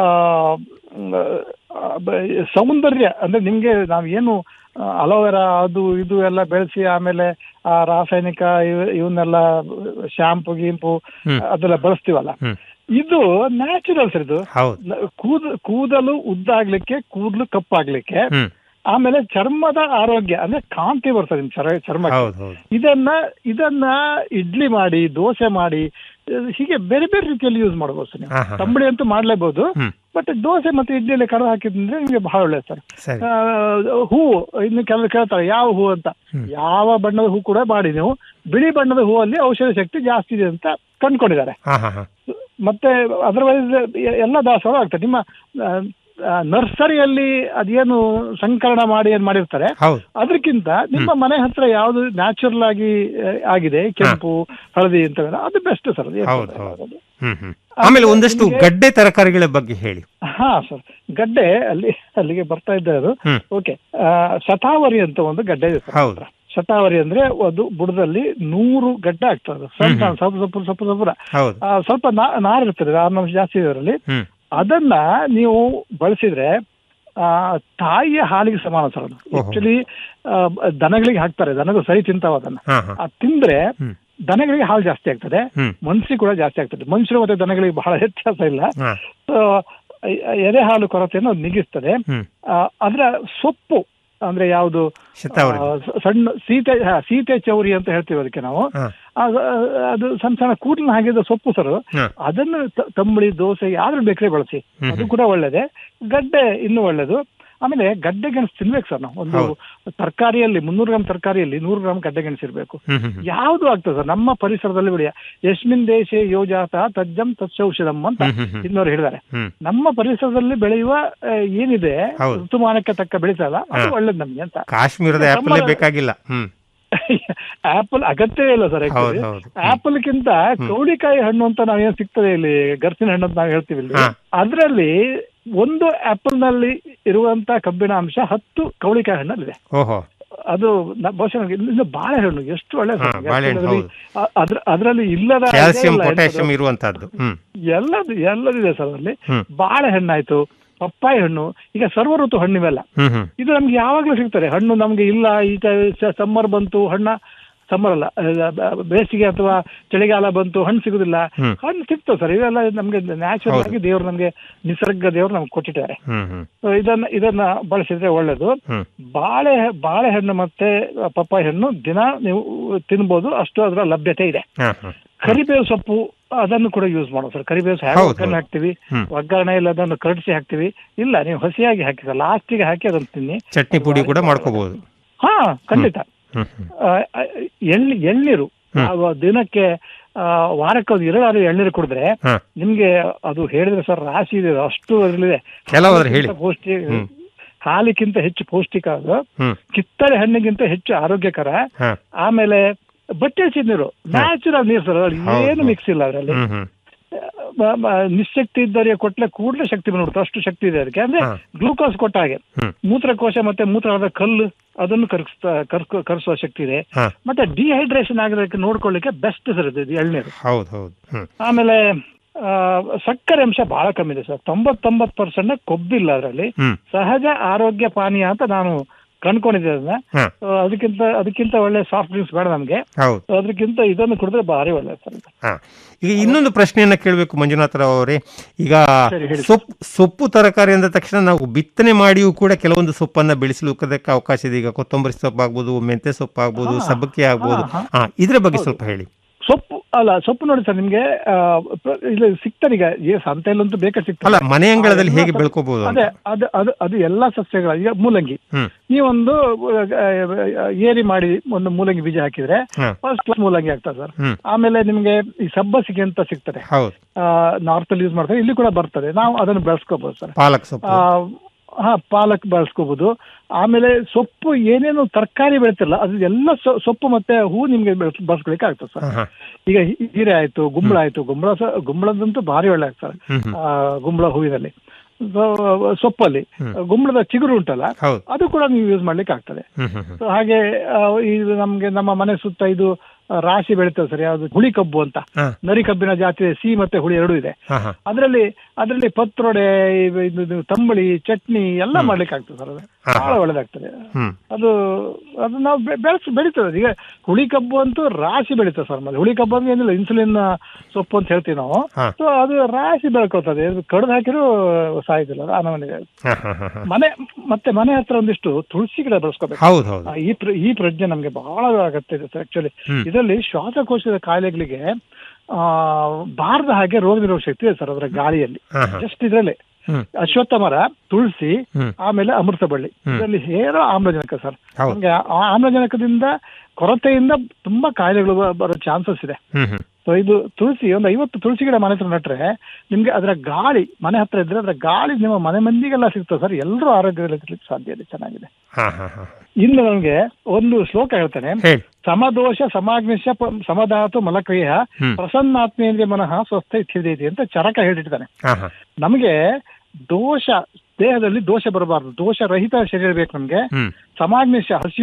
ಮ್, ಆ, ಬ- ಸೌಂದರ್ಯ ಅಂದ್ರೆ ನಿಮ್ಗೆ ನಾವ್ ಏನು ಅಲೋವೆರಾ ಅದು ಇದು ಎಲ್ಲ ಬೆಳೆಸಿ ಆಮೇಲೆ ಆ ರಾಸಾಯನಿಕ ಇವ್- ಇವನ್ನೆಲ್ಲ ಶಾಂಪು ಗೀಂಪು ಹ್ಮ್. ಅದೆಲ್ಲ ಬಳಸ್ತೀವಲ್ಲ ಹ್ಮ್ ಇದು ನ್ಯಾಚುರಲ್ ಸರ್ ಇದು ಹೌದು ನ- ಕೂದ ಕೂದಲು ಉದ್ದಾಗ್ಲಿಕ್ಕೆ ಕೂದಲು ಕಪ್ಪಾಗ್ಲಿಕ್ಕೆ ಹ್ಮ್ ಆಮೇಲೆ ಚರ್ಮದ ಆರೋಗ್ಯ ಅಂದ್ರೆ ಕಾಂತಿ ಬರ್ತದೆ ನಿಮ್ ಚರ ಚರ್ಮ ಹೌದು ಹೌದು ಇದನ್ನ ಇದನ್ನ ಇಡ್ಲಿ ಮಾಡಿ ದೋಸೆ ಮಾಡಿ ಅಹ್, ಹೀಗೆ ಬೇರೆ ಬೇರೆ ರೀತಿಯಲ್ಲಿ ಯೂಸ್ ಮಾಡಬಹುದು ಸರ್ ನೀವು ಹಾ, ಹಾ. ತಂಬಳಿ ಅಂತೂ ಮಾಡ್ಲೇಬಹುದು ಹ್ಮ್ ಬಟ್ ದೋಸೆ ಮತ್ತೆ ಇಡ್ಲಿಯಲ್ಲಿ ಕಡದು ಹಾಕಿದ್ರೆ ನಿಮಗೆ ಬಹಳ ಒಳ್ಳೆಯದು ಸರ್ ಸರಿ ಆ, ಹೂವು ಇನ್ನು ಕೆಲವರು ಕೇಳ್ತಾರೆ ಯಾವ ಹೂ ಅಂತ ಯಾವ ಬಣ್ಣದ ಹೂ ಕೂಡ ಮಾಡಿ ನೀವು ಬಿಳಿ ಬಣ್ಣದ ಹೂವಲ್ಲಿ ಔಷಧ ಶಕ್ತಿ ಜಾಸ್ತಿ ಇದೆ ಅಂತ ಕಂಡ್ಕೊಂಡಿದ್ದಾರೆ ಹಾ ಹಾ ಹಾ ಮತ್ತೆ ಅದರ್ವೈಸ್ ಎಲ್ಲ ದಾಸವಾಳ ಆಗ್ತದೆ ನಿಮ್ಮ ನರ್ಸರಿಯಲ್ಲಿ ಅದೇನು ಸಂಕಲನ ಮಾಡಿ ಏನ್ ಮಾಡಿರ್ತಾರೆ ಹೌದು ಅದಕ್ಕಿಂತ ನಿಮ್ಮ ಮನೆ ಹತ್ರ ಯಾವ್ದು ನ್ಯಾಚುರಲ್ ಆಗಿ ಆ, ಆಗಿದೆ ಕೆಂಪು ಹಳದಿ ಅಂತ ಅದು ಬೆಸ್ಟ್ ಸರ್ ಅದು ಏನ್ ಹೌದು ತೊಂದ್ರೆ ಹೌದು ಇಲ್ಲ. ಹ್ಮ್ ಹ್ಮ್ ಆಮೇಲೆ ಒಂದಷ್ಟು ನಿಮ್ಗೆ- ಗಡ್ಡೆ ತರಕಾರಿಗಳ ಬಗ್ಗೆ ಹೇಳಿ ಹಾ ಸರ್ ಗಡ್ಡೆ ಅಲ್ಲಿ ಅಲ್ಲಿಗೆ ಬರ್ತಾ ಇದ್ದೆ ಅದು ಹ್ಮ್. ಓಕೆ ಶತಾವರಿ ಅಂತ ಒಂದು ಗಡ್ಡೆ ಇದೆ ಸರ್ ಹೌದು ಶತಾವರಿ ಅಂದ್ರೆ ಅದು ಬುಡದಲ್ಲಿ ನೂರು ಗಡ್ಡೆ ಆಗ್ತದೆ ಅದು. ಸಣ್ಣ ಸಣ್ಣ ಸ್ವಲ್ಪ ಸ್ವಲ್ಪ ಸ್ವಲ್ಪ ಸ್ವಲ್ಪ ಹೌದು ಆ, ಸ್ವಲ್ಪ ನಾ- ನಾರು ಇರ್ತದೆ ಆರ್ನಂಶ ಜಾಸ್ತಿ ಇದೆ ಅದರಲ್ಲಿ ಹ್ಮ್ ಅದನ್ನ ನೀವು ಬಳಸಿದ್ರೆ ಆ, ತಾಯಿಯ ಹಾಲಿಗೆ ಸಮಾನ ಸರ್ ಅದು ಓಹೋ. ಆಕ್ಚುಲಿ ದನಗಳಿಗೆ ಹಾಕ್ತಾರೆ ದನಗಳು ಸರಿ ತಿಂತಾವ ಅದನ್ನ ಹಾ ಹಾ ಅದು ತಿಂದ್ರೆ ಹ್ಮ್. ದನಗಳಿಗೆ ಹಾಲು ಜಾಸ್ತಿ ಆಗ್ತದೆ ಹ್ಮ್ ಮನುಷ್ಯರಿಗೆ ಕೂಡ ಜಾಸ್ತಿ ಆಗ್ತದೆ ಮನುಷ್ಯರು ಮತ್ತೆ ದನಗಳಿಗೆ ಬಹಳ ವ್ಯತ್ಯಾಸ ಇಲ್ಲ ಹಾ ಸೊ ಎದೆ ಹಾಲು ಕೊರತೆಯನ್ನು ಅದು ನೀಗಿಸ್ತದೆ ಹ್ಮ್ ಆ, ಅದರ ಸೊಪ್ಪು ಅಂದ್ರೆ ಯಾವುದು ಶತಾವರಿ ಆ, ಸ- ಸಣ್ಣ ಸೀತೆ ಹಾ, ಸೀತೆ ಚೌರಿ ಅಂತ ಹೇಳ್ತೀವಿ ಅದಕ್ಕೆ ನಾವು ಹಾ ಅದು ಅದು ಸಣ್ಣ ಸಣ್ಣ ಕೂದಲಿನ ಹಾಗಿದ್ದ ಸೊಪ್ಪು ಸರ್ ಹಾ. ಅದನ್ನು ತ- ತಂಬಳಿ ದೋಸೆ ಯಾವ್ದ್ರ ಬೇಕಾದ್ರೆ ಬಳಸಿ ಹ್ಮ್ ಅದು ಕೂಡ ಒಳ್ಳೇದೆ ಗಡ್ಡೆ ಇನ್ನೂ ಒಳ್ಳೇದು ಆಮೇಲೆ ಗಡ್ಡೆ ಗೆಣಸು ತಿನ್ಬೇಕು ಸರ್ ನಾವು ಒಂದು ಹೌದು. ತರಕಾರಿಯಲ್ಲಿ ಮುನ್ನೂರು ಗ್ರಾಮ್ ತರಕಾರಿಯಲ್ಲಿ ನೂರು ಗ್ರಾಮ್ ಗಡ್ಡೆ ಗೆಣಸು ಇರಬೇಕು ಹ್ಮ್ ಹ್ಮ್ ಹ್ಮ್. ಯಾವುದು ಆಗ್ತದೆ ಸರ್ ನಮ್ಮ ಪರಿಸರದಲ್ಲಿ ಬಿಡಿ ಯಸ್ಮಿನ್ ದೇಶೆ ಯೋಜಾತ ತಜ್ಜಂ ತತ್ಸೌಷಧಂ ಅಂತ ಹ್ಮ್ ಹ್ಮ್ ಹ್ಮ್. ಇನ್ನೋರು ಹೇಳಿದ್ದಾರೆ ಹ್ಮ್ ನಮ್ಮ ಪರಿಸರದಲ್ಲಿ ಬೆಳೆಯುವ ಆ, ಏನಿದೆ ಹೌದು. ಋತುಮಾನಕ್ಕೆ ತಕ್ಕ ಬೆಳೆಸಲ್ಲ ಅದು ಹಾ. ಒಳ್ಳೇದು ನಮ್ಗೆ ಅಂತ ಕಾಶ್ಮೀರದ ಆಪಲ್ ನಮ್ಮ- ಬೇಕಾಗಿಲ್ಲ ಹ್ಮ್ ಆಪಲ್ ಅಗತ್ಯವೇ ಇಲ್ಲ ಸರ್ ಹೌದು ಹೌದು ಆಪಲ್ ಗಿಂತ ಕೌಳಿಕಾಯಿ ಹಣ್ಣು ಅಂತ ನಾವೇನ್ ಸಿಗ್ತದೆ ಇಲ್ಲಿ ಗರ್ಸಿನ ಹಣ್ಣು ಅಂತ ನಾವು ಹೇಳ್ತೀವಿ ಇಲ್ಲಿ ಹಾ. ಅದ್ರಲ್ಲಿ ಒಂದು ಆಪಲ್ ನಲ್ಲಿ ಇರುವಂತ ಕಬ್ಬಿಣ ಅಂಶ ಹತ್ತು ಕೌಳಿಕಾಯಿ ಹಣ್ಣಲ್ಲಿದೆ ಓಹೋ ಅದು ನ- ಬಹುಶಃ ನನಗೆ ಇನ್ನು ಬಾಳೆಹಣ್ಣು ಎಷ್ಟು ಒಳ್ಳೆ ಹಾ, ಬಾಳೆಹಣ್ಣು, ಹೌದು. ಅದ್ರ ಅದರಲ್ಲಿ ಇಲ್ಲದ ಇದೇ ಕ್ಯಾಲ್ಸಿಯಂ ಇಲ್ಲ ಪೊಟ್ಯಾಷಿಯಂ ಎಂತದು. ಇರುವಂತಹದ್ದು ಹ್ಮ್ ಎಲ್ಲದು ಎಲ್ಲದಿದೆ ಸರ್ ಅದರಲ್ಲಿ ಹ್ಮ್. ಬಾಳೆಹಣ್ಣಾಯ್ತು ಪಪ್ಪಾಯಿ ಹಣ್ಣು ಈಗ ಸರ್ವ ಋತು ಹಣ್ಣಿವೆಲ್ಲ ಹ್ಮ್ ಹ್ಮ್ ಇದು ನಮ್ಗೆ ಯಾವಾಗ್ಲೂ ಸಿಗ್ತದೆ ಹಣ್ಣು ನಮ್ಗೆ ಇಲ್ಲ ಈಗ ಸಮ್ಮರ್ ಬಂತು ಹಣ್ಣ ಸಮ್ಮರ್ ಅಲ್ಲ ಅಹ್, ಬೇಸಿಗೆ ಅಥವಾ ಚಳಿಗಾಲ ಬಂತು ಹಣ್ಣು ಸಿಗುದಿಲ್ಲ ಹ್ಮ್. ಹಣ್ಣು ಸಿಗ್ತದೆ ಸರ್ ಇವೆಲ್ಲ ನಮ್ಗೆ ನ್ಯಾಚುರಲ್ ಹೌದು. ಆಗಿ ದೇವ್ರು ನಮ್ಗೆ ನಿಸರ್ಗ ದೇವ್ರು ನಮ್ಗೆ ಕೊಟ್ಟಿದ್ದಾರೆ ಹ್ಮ್ ಹ್ಮ್ So ಇದನ್ನ ಇದನ್ನ ಬಳಸಿದ್ರೆ ಒಳ್ಳೇದು ಹ್ಮ್ ಬಾಳೆ ಬಾಳೆಹಣ್ಣು ಮತ್ತೆ ಪಪ್ಪಾಯಿ ಹಣ್ಣು ದಿನ ನೀವು ತಿನ್ಬೋದು ಅಷ್ಟು ಅದರ ಲಭ್ಯತೆ ಇದೆ ಹಾ ಹಾ ಕರಿಬೇವು ಸೊಪ್ಪು ಅದನ್ನು ಕೂಡ ಯೂಸ್ ಮಾಡೋದು ಸರ್ ಕರಿಬೇವು ಸಹ ಹೌದು, ಒಗ್ಗರಣೆ ಹೌದು. ಹಾಕ್ತಿವಿ ಹ್ಮ್. ಒಗ್ಗರಣೆ ಇಲ್ಲ ಅದನ್ನು ಕರಡಿಸಿ ಹಾಕ್ತಿವಿ ಇಲ್ಲ ನೀವು ಹಸಿಯಾಗಿ ಹಾಕಿ ಸರ್ ಲಾಸ್ಟಿಗೆ ಹಾಕಿ ಅದನ್ನು ತಿನ್ನಿ ಚಟ್ನಿ ಪುಡಿ ಕೂಡ ಮಾಡ್ಕೋಬಹುದು ಹಾ ಖಂಡಿತ ಹ್ಮ್ ಹ್ಮ್ ಆ, ಆ, ಎಳ್ಳಿ ಎಳ್ನೀರು ಹ್ಮ್. ಆ, ದಿನಕ್ಕೆ ಆ, ವಾರಕ್ಕೆ ಒಂದು ಎರಡಾರು ಎಳ್ನೀರು ಕುಡಿದ್ರೆ ಹಾ ನಿಮ್ಗೆ ಅದು ಹೇಳಿದ್ರೆ ಸರ್ ರಾಶಿ ಇದೆ ಅಷ್ಟು ಅದರಲ್ಲಿದೆ ಕೆಲವಾದ್ರೆ ಹೇಳಿ ಹಾಲಿಗಿಂತ ಪೌಷ್ಟಿ ಹ್ಮ್. ಹಾಲಿಗಿಂತ ಹೆಚ್ಚು ಪೌಷ್ಟಿಕ ಅದು ಹ್ಮ್ ಕಿತ್ತಳೆ ಹಣ್ಣಿಗಿಂತ ಹೆಚ್ಚು ಆರೋಗ್ಯಕರ ಹಾ ಆಮೇಲೆ ಬಟ್ಟೆ ಹಚ್ಚಿದ ನೀರು ನ್ಯಾಚುರಲ್ ನೀರು ಸರ್ ಅದ್ರಲ್ಲಿ ಹೌದು, ಏನು ಹೌದು. ಮಿಕ್ಸ್ ಇಲ್ಲ ಅದರಲ್ಲಿ ಹ್ಮ್ ಹ್ಮ್ ಮ- ಮ- ನಿಶಕ್ತಿ ಇದ್ದವರಿಗೆ ಕೊಟ್ಲೆ ಕೂಡಲೇ ಶಕ್ತಿ ಬಂದ್ಬಿಡುತ್ತೆ ಅಷ್ಟು ಶಕ್ತಿ ಇದೆ ಅದಕ್ಕೆ ಅಂದ್ರೆ ಹಾ. ಗ್ಲೂಕೋಸ್ ಕೊಟ್ಟ ಹಾಗೆ ಹ್ಮ್. ಮೂತ್ರಕೋಶ ಮತ್ತೆ ಮೂತ್ರದ ಕಲ್ಲು ಅದನ್ನು ಕರಗಿಸ್ತಾ ಕರ್ಕೊ- ಕರ್ಸುವ ಶಕ್ತಿ ಇದೆ ಹಾ ಮತ್ತೆ ಡಿಹೈಡ್ರೇಷನ್ ಆಗದಕ್ಕೆ ನೋಡ್ಕೊಳ್ಳಿಕ್ಕೆ ಬೆಸ್ಟ್ ಸರ್ ಇದು ಇದು ಎಳ್ನೀರು ಹೌದು ಹೌದು ಹ್ಮ್ ಆಮೇಲೆ ಆ, ಸಕ್ಕರೆ ಅಂಶ ಬಹಳ ಕಮ್ಮಿ ಇದೆ ಸರ್ ತೊಂಬತ್ತೊಂಬತ್ತು ಪರ್ಸೆಂಟ್ ಕೊಬ್ಬಿಲ್ಲ ಅದರಲ್ಲಿ ಹ್ಮ್ ಸಹಜ ಆರೋಗ್ಯ ಪಾನೀಯ ಅಂತ ನಾನು ಕಂಡ್ಕೊಂಡಿದ್ದೆ ಅದನ್ನ ಹಾ So, ಅದಕ್ಕಿಂತ ಅದಕ್ಕಿಂತ ಒಳ್ಳೆ ಸಾಫ್ಟ್ ಡ್ರಿಂಕ್ಸ್ ಬೇಡ ನಮ್ಗೆ ಹೌದು So, ಅದಕ್ಕಿಂತ ಇದನ್ನು ಕುಡಿದ್ರೆ ಭಾರಿ ಒಳ್ಳೆ ಸರ್ ಇದು. ಹಾ ಈಗ ಇನ್ನೊಂದು ಪ್ರಶ್ನೆಯನ್ನ ಕೇಳಬೇಕು ಮಂಜುನಾಥರಾವ್ ಅವರೇ ಈಗ ಸರಿ, ಹೇಳಿ. ಸೊಪ್ಪು ಸೊಪ್ಪು ತರಕಾರಿ ಅಂದ ತಕ್ಷಣ ನಾವು ಬಿತ್ತನೆ ಮಾಡಿಯೂ ಕೂಡ ಕೆಲವೊಂದು ಸೊಪ್ಪನ್ನ ಬೆಳೆಸಲಿಕ್ಕೆ ಅವಕಾಶ ಇದೆ ಈಗ ಕೊತ್ತಂಬರಿ ಸೊಪ್ಪು ಆಗ್ಬೋದು ಮೆಂತೆ ಸೊಪ್ಪು ಆಗ್ಬೋದು ಹಾ. ಸಬ್ಬಕ್ಕಿ ಆಗ್ಬೋದು ಹಾ, ಹಾ ಇದ್ರ ಬಗ್ಗೆ ಸ್ವಲ್ಪ ಹೇಳಿ ಸೊಪ್ಪು ಅಲ್ಲ ಸೊಪ್ಪು ನೋಡಿ ಸರ್ ನಿಮ್ಗೆ ಆ, ಪ್ರ- ಇಲ್ಲಿ ಸಿಗ್ತದೆ ಈಗ ಈ ಸಂತೆಯಲ್ಲಂತೂ ಬೇಕಾ ಅಲ್ಲ ಸಿಗ್ತದೆ ಮನೆ ಅಂಗಳದಲ್ಲಿ ಆ, ಹೇಗೆ ಎಲ್ಲ ಬೆಳ್ಕೋಬಹುದು ಅದೇ ಅದು ಅದು ಅದು ಎಲ್ಲಾ ಸಸ್ಯಗಳ ಈಗ ಮೂಲಂಗಿ ಹ್ಮ್ ನೀವೊಂದು ಆ, ಏರಿ ಮಾಡಿ ಒಂದು ಮೂಲಂಗಿ ಬೀಜ ಹಾಕಿದ್ರೆ ಹಾ. ಫಸ್ಟ್ ಕ್ಲಾಸ್ ಮೂಲಂಗಿ ಆಗ್ತದೆ ಸರ್ ಹ್ಮ್ ಆಮೇಲೆ ನಿಮ್ಗೆ ಈ ಸಬ್ಬಸಿಗೆ ಅಂತ ಸಿಗ್ತದೆ ಹೌದು ನಾರ್ತ್ ಅಲ್ಲಿ ಯೂಸ್ ಮಾಡ್ತಾರೆ ಇಲ್ಲಿ ಕೂಡ ಬರ್ತದೆ ನಾವು ಅದನ್ನು ಬೆಳೆಸ್ಕೋಬಹುದು ಸರ್ ಪಾಲಕ್ ಸೊಪ್ಪು ಆ, ಹಾ ಪಾಲಕ್ ಬಳಸ್ಕೋಬಹುದು ಆಮೇಲೆ ಸೊಪ್ಪು ಏನೇನು ತರಕಾರಿ ಬೆಳಿತಿರಲ್ಲ ಅದು ಎಲ್ಲ ಸೊ- ಸೊಪ್ಪು ಮತ್ತೆ ಹೂ ನಿಮ್ಗೆ ಬೆಳ್ಸ್- ಬಳಸ್ಕೊಳಿಕ್ಕೆ ಆಗ್ತದೆ ಸರ್ ಹಾ, ಹಾ. ಈಗ ಹಿ- ಹೀರೆ ಆಯ್ತು ಗುಂಬಳ ಆಯ್ತು ಗುಂಬಳ ಸ- ಗುಂಬಳದಂತೂ ಭಾರಿ ಒಳ್ಳೆ ಆಗ್ತದೆ ಹ್ಮ್ ಹ್ಮ್. ಆ, ಗುಂಬಳ ಹೂವಿನಲ್ಲಿ So, ಸೊಪ್ಪಲ್ಲಿ ಗುಂಬಳದ ಚಿಗುರು ಉಂಟಲ್ಲ ಹೌದು ಅದು ಕೂಡ ನೀವು ಯೂಸ್ ಮಾಡ್ಲಿಕ್ಕೆ ಆಗ್ತದೆ ಹ್ಮ್ ಹ್ಮ್ ಹ್ಮ್ So, ಹಾಗೆ ಆ, ಇದು ನಮ್ಗೆ ನಮ್ಮ ಮನೆ ಸುತ್ತ ಇದು ಆ, ರಾಶಿ ಬೆಳೀತದೆ ಸರ್ ಯಾವ್ದು ಹುಳಿ ಕಬ್ಬು ಅಂತ ಹಾ. ನರಿ ಕಬ್ಬಿನ ಜಾತಿ ಸಿಹಿ ಮತ್ತೆ ಹುಳಿ ಎರಡೂ ಇದೆ ಹಾ ಹಾ ಅದರಲ್ಲಿ ಅದರಲ್ಲಿ ಪತ್ರೊಡೆ ಇದು- ಇದು ಇದು ತಂಬಳಿ ಚಟ್ನಿ ಎಲ್ಲ ಮಾಡ್ಲಿಕ್ಕೆ ಆಗ್ತದೆ ಸರ್ ಅದು ಹಾ, ಬಹಳ ಒಳ್ಳೇದಾಗ್ತದೆ ಹ್ಮ್ ಅದು ಅದು ನಾವು ಬೆ- ಬೆಳೆಸ್ ಬೆಳೀತದೆ ಈಗ ಹುಳಿ ಕಬ್ಬು ಅಂತೂ ರಾಶಿ ಬೆಳೀತದೆ ಸರ್ ಮತ್ತೆ ಹುಳಿ ಕಬ್ಬು ಅಂದ್ರೆ ಏನಿಲ್ಲ ಇನ್ಸುಲಿನ್ ಸೊಪ್ಪು ಅಂತ ಹೇಳ್ತೀವಿ ನಾವು ಹಾ. ಸೊ ಅದು ರಾಶಿ ಬೆಳ್ಕೊಳ್ತದೆ ಅದು ಕಡ್ದು ಹಾಕಿರೂ ಸಾಯ್ತಿಲ್ಲ ಅದು ಆ ನಮೂನಿದೆ. ಹಾ ಹಾ ಹಾ ಹಾ. ಮನೆ ಮತ್ತೆ ಮನೆ ಹತ್ರ ಒಂದಿಷ್ಟು ತುಳಸಿ ಗಿಡ ಬೆಳೆಸ್ಕೋಬೇಕು ಹೌದು ಹೌದು ಆ, ಈ ಪ್ರ- ಈ ಪ್ರಜ್ಞೆ ನಮ್ಗೆ ಬಹಳ ಅಗತ್ಯ ಇದೆ ಸರ್ ಆಕ್ಚುಲಿ ಹ್ಮ್. ಇದರಲ್ಲಿ ಶ್ವಾಸಕೋಶದ ಕಾಯಿಲೆಗಳಿಗೆ ಆ ಬಾರದ ಹಾಗೆ ರೋಗ ನಿರೋಧಕ ಶಕ್ತಿ ಇದೆ ಸರ್ ಅದರ ಗಾಳಿಯಲ್ಲಿ ಹಾ ಹಾ ಜಸ್ಟ್ ಇದರಲ್ಲೇ ಹ್ಮ್ ಅಶ್ವತ್ಥ ಮರ ತುಳಸಿ ಹ್ಮ್. ಆಮೇಲೆ ಅಮೃತ ಬಳ್ಳಿ ಹ್ಮ್. ಇದರಲ್ಲಿ ಹೇರೋ ಆಮ್ಲಜನಕ ಸರ್ ಹೌದು. ನಮ್ಗೆ ಆ ಆಮ್ಲಜನಕದಿಂದ ಕೊರತೆಯಿಂದ ತುಂಬಾ ಕಾಯಿಲೆಗಳು ಬ- ಬರೋ ಚಾನ್ಸಸ್ ಇದೆ ಹ್ಮ್ ಹ್ಮ್ ಸೊ ಇದು ತುಳಸಿ ಒಂದು ಐವತ್ತು ತುಳಸಿ ಗಿಡ ಮನೆ ಹತ್ರ ನಟ್ರೆ ನಿಮ್ಗೆ ಅದರ ಗಾಳಿ ಮನೆ ಹತ್ರ ಇದ್ರೆ ಅದರ ಗಾಳಿ ನಿಮ್ಮ ಮನೆ ಮಂದಿಗೆಲ್ಲ ಸಿಗ್ತದೆ ಸರ್ ಎಲ್ಲರೂ ಆರೋಗ್ಯದಲ್ಲಿರ್ಲಿಕ್ಕೆ ಸಾಧ್ಯ ಇದೆ ಚೆನ್ನಾಗಿದೆ ಹಾ ಹಾ ಹಾ ಇನ್ನು ನನಗೆ ಒಂದು ಶ್ಲೋಕ ಹೇಳ್ತೇನೆ ಹೇಳಿ ಸಮದೋಷ ಸಮಾಗ್ನಿಶ್ಯ ಪ- ಸಮಧಾತು ಮಲಕ್ರಿಯ ಹ್ಮ್. ಪ್ರಸನ್ನಾತ್ಮೇಂದ್ರಿಯ ಮನಃ ಸ್ವಸ್ಥ ಇತ್ಯದೈತಿ ಅಂತ ಚರಕ ಹೇಳಿಟ್ಟಿದ್ದಾನೆ ಹಾ ಹಾ ನಮಗೆ ದೋಷ ದೇಹದಲ್ಲಿ ದೋಷ ಬರಬಾರದು ದೋಷ ರಹಿತ ಶರೀರ ಬೇಕು ನಮ್ಗೆ ಹ್ಮ್ ಸಮಾಗ್ನಿಶ್ಯ ಹಸಿವು